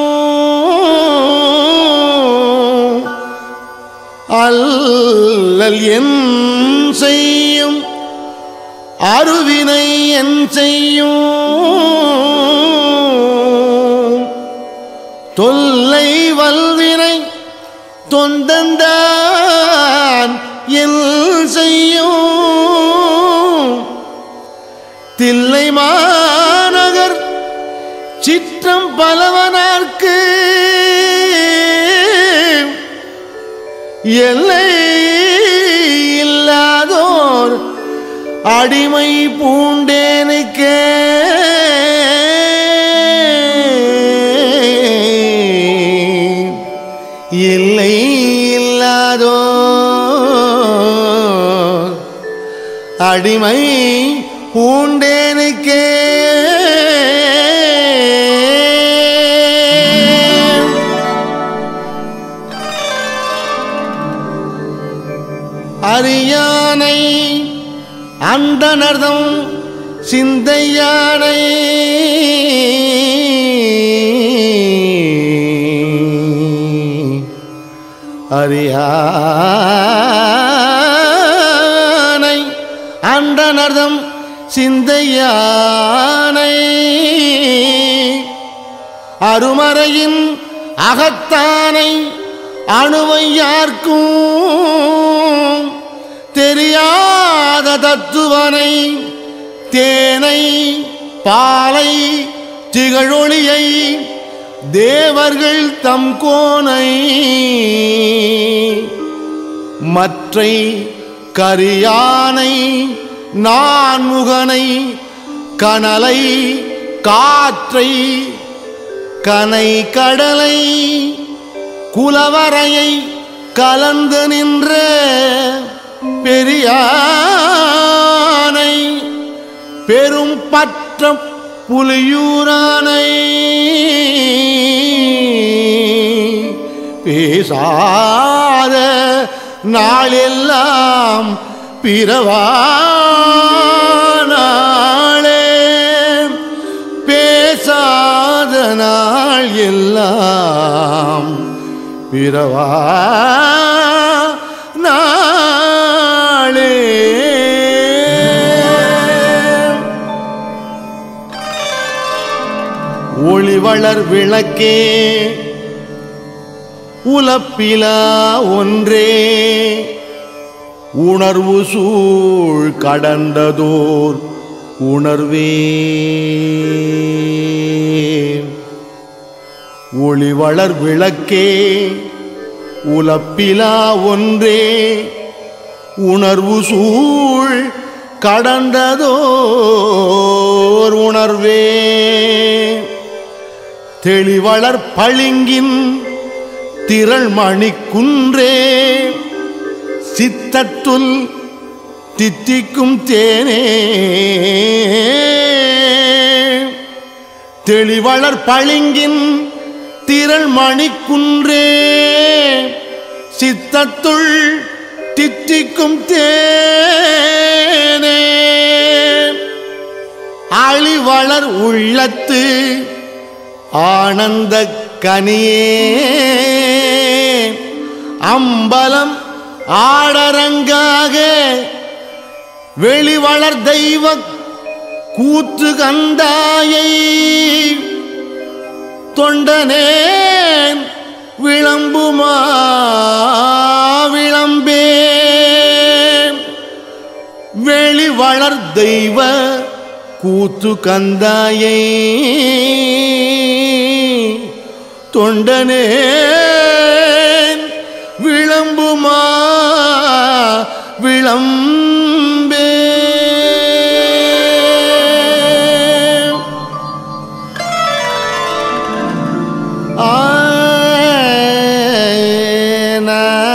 அல்லல் என் செய்யும் அருவினை என் செய்யும் தொல்லை வல்வினை தொந்தந்தான் என் செய்யும் தில்லை மாநகர் சிற்றம் பலவனார்க்கு எல்லை இல்லாதோர் அடிமை பூண்டேனுக்கே இல்லை இல்லாதோ அடிமை பூண்டேனுக்கே அரியானை அந்தனர்தம் சிந்தையானை அரியானை அண்டனர்தம் சிந்தையானை அருமறையின் அகத்தானை அணுவை யார்க்கும் தெரியாத தத்துவனை தேனை பாலை திகழொளியை தேவர்கள் தம் கோனை மற்றை கரியானை நான்முகனை கனலை காற்றை கனை கடலை குலவரையை கலந்து நின்ற பெரியானை பெரும் பற்ற புலியூரானை பேசாத நாளெல்லாம் பிறவா நாளே பேசாத நாள் எல்லாம் பிறவா நாளே ஒளிவளர் விளக்கே உலப்பிலா ஒன்றே உணர்வு சூழ் கடந்ததோர் உணர்வே ஒளிவளர் விளக்கே உலப்பிலா ஒன்றே உணர்வு சூழ் கடந்ததோர் உணர்வே தெளிவளர் பளிங்கின் திரள் மணிக்குன்றே சித்தத்துல் தித்திக்கும் தேனே தெளிவளர் பளிங்கின் திரள் மணிக்குன்றே சித்தத்துள் தித்திக்கும் தேனே அழிவளர் உள்ளத்து ஆனந்த கனியே அம்பலம் ஆடரங்காக வெளிவளர் தெய்வ கூத்து கந்தாயை தொண்டனேன் விளம்புமா விளம்பே வெளிவளர் தெய்வ கூத்து கந்தாயை தொண்டனேன் விளம்புமா விளம்பே ஆன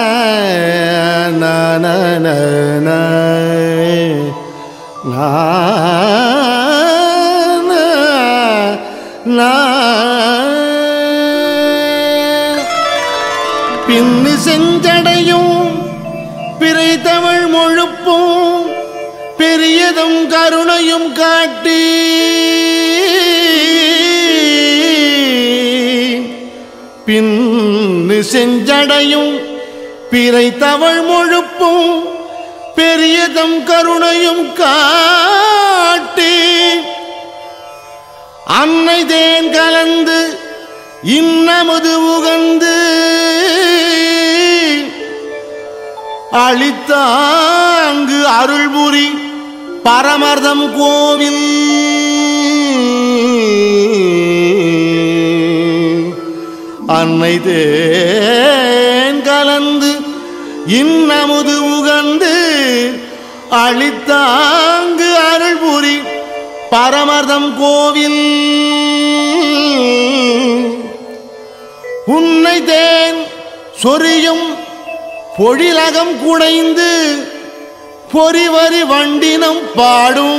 பின்னு செஞ்சடையும் பிறை தமிழ் முழுப்பும் பெரியதும் கருணையும் காட்டி பின்னு செஞ்சடையும் பிறை தவள் முழுப்பும் பெரியதம் கருணையும் காட்டி அன்னை தேன் கலந்து இன்னமுது உகந்து அளித்தாங்கு அருள்புரி பரமர்தம் கோவில் அன்னை தேன் கலந்து இன்னமுது உகந்து அளித்தாங்கு அருள்புரி பரமர்தம் கோவில் உன்னை தேன் சொரியும் பொழிலகம் குடைந்து பொறிவரி வண்டினம் பாடும்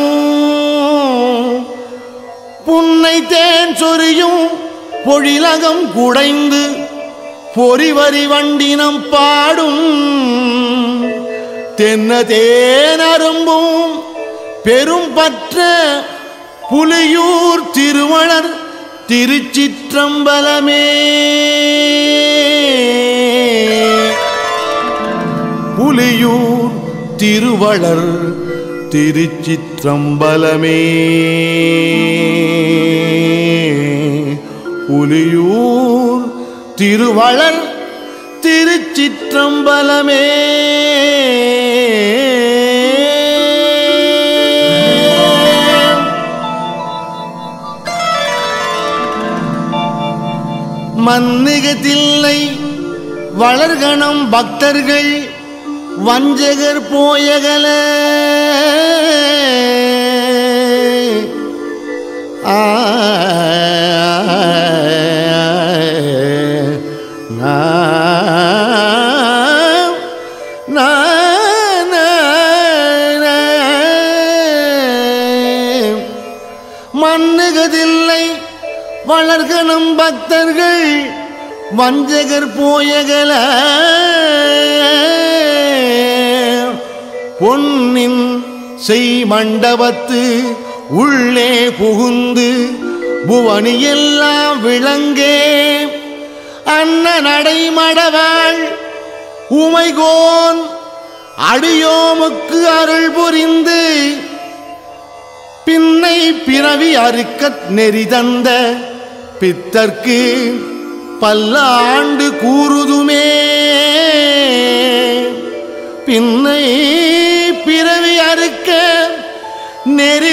புன்னை தேன் சொரியும் பொழிலகம் குடைந்து பொறிவரி வண்டினம் பாடும் தென்ன தேனரும்பும் பெரும் பற்ற புலியூர் திருவளர் திருச்சிற்றம்பலமே புலியூர் திருவளர் திருச்சிற்றம்பலமே புலியூர் திருவளர் திருச்சிற்றம்பலமே மன்னிகத்தில்லை வளர்கணம் பக்தர்கள் வஞ்சகர் போயகல ஆ, நா, நா, நா, நா. மன்னுகதில்லை வளர்கணும் பக்தர்கள் வஞ்சகர் போயகல பொன்னின் செய் மண்டபத்து உள்ளே புகுந்து புவனியெல்லாம் விளங்கே அன்ன நடைமடவாள் உமைகோன் அடியோமுக்கு அருள் புரிந்து பின்னை பிறவி அறுக்கத் நெறி தந்த பித்தர்க்கு பல்லாண்டு கூறுதுமே பின்னை பிறவி அறுக்க நெறி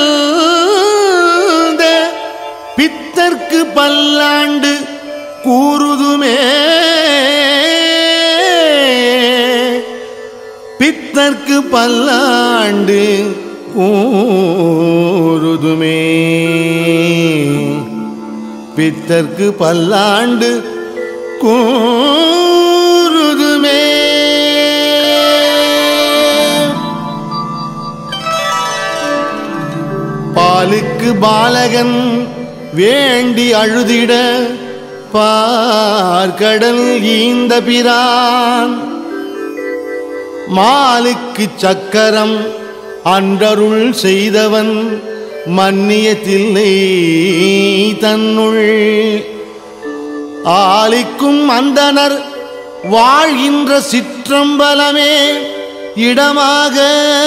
தந்த பித்தர்க்கு பல்லாண்டு கூறுதுமே பித்தர்க்கு பல்லாண்டு கூறுதுமே பித்தர்க்கு பல்லாண்டு கூறுதுமே பாலுக்கு பாலகன் வேண்டி அழுதிட பார்க்கடல் ஈந்த பிரான் மாலுக்கு சக்கரம் அன்றருள் செய்தவன் மன்னியத்தில்லை தன்னுள் ஆலிக்கும் அந்தனர் வாழ்கின்ற சிற்றம்பலமே இடமாக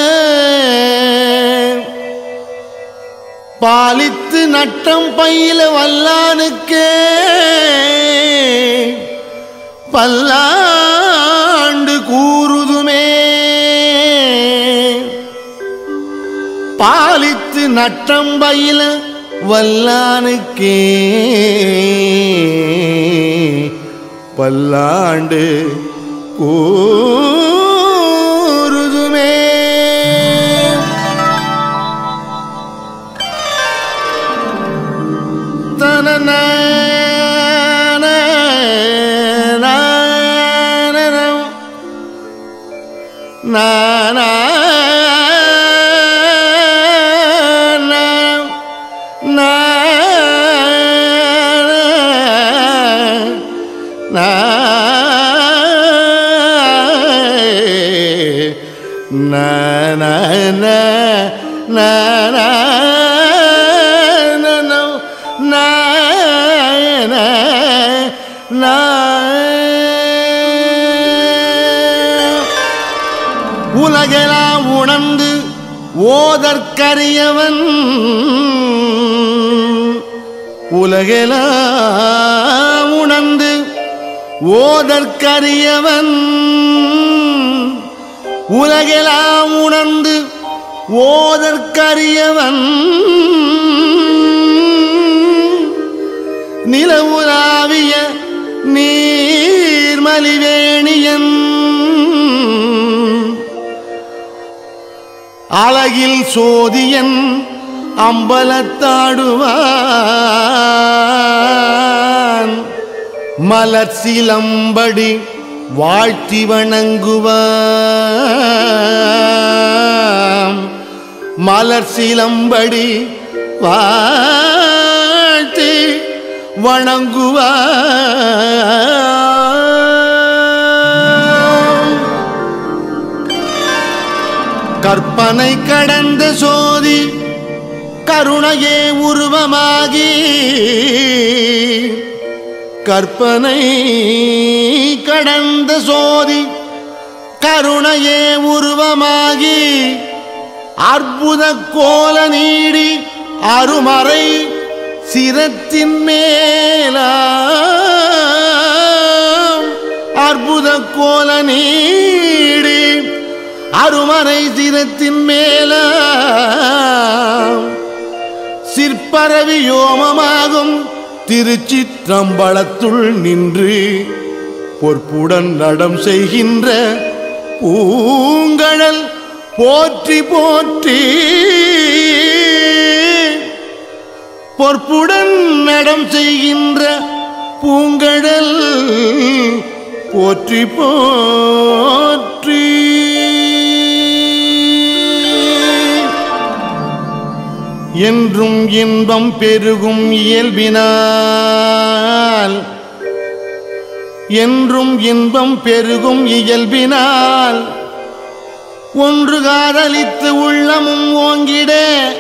பாலித்து நட்டம் பயில வல்லானுக்கே பல்லாண்டு கூறுதுமே பாலித்து நட்டம் பயில வல்லானுக்கே பல்லாண்டு கூறுதுமே உலகெல்லாம் உணர்ந்து ஓதற்கரியவன் உலகெல்லாம் உணர்ந்து ஓதற்கரியவன் உலகெல்லாம் உணர்ந்து ஓதற்கரியவன் நிலவுலாவிய நீர்மலிவேணியன் அழகில் சோதியன் அம்பலத்தாடுவான் மலர் சிலம்படி வாழ்த்தி வணங்குவான் மலர் சிலம்படி வாழ்த்தி வணங்குவான் கற்பனை கடந்த சோதி கருணையே உருவமாகி கற்பனை கடந்த சோதி கருணையே உருவமாகி அற்புத கோல நீடி அருமறை சிரத்தின் மேலாம் அற்புத கோல நீடி அருமறை சிரத்தின் மேலாம் சிற்பரவி யோமமாகும் திருச்சிற்றம்பலத்துள் நின்று பொற்புடன் நடம் செய்கின்ற பூங்கழல் போற்றி போற்றி பொற்புடன் நடம் செய்கின்ற பூங்கடல் போற்றி போற்றி என்றும் இன்பம் பெருகும் இயல்பினால் என்றும் இன்பம் பெருகும் இயல்பினால் ஒன்று காதலித்து உள்ளமும் ஓங்கிட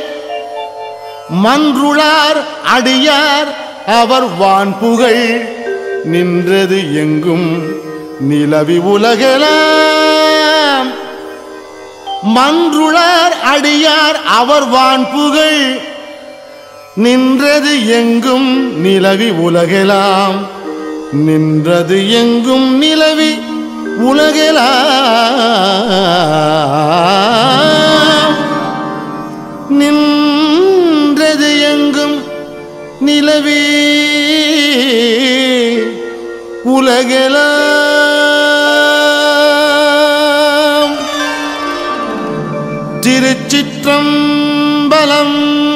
மன்றுளார் அடியார் அவர் வான் புகழ் நின்றது எங்கும் நிலவி உலகலாம் மன்றுளார் அடியார் அவர் வான் புகழ் நின்றது எங்கும் நிலவி உலகலாம் நின்றது எங்கும் நிலவி உலகலாம் நின்றது எங்கும் நிலவி உலகலாம் திருச்சிற்றம்பலம்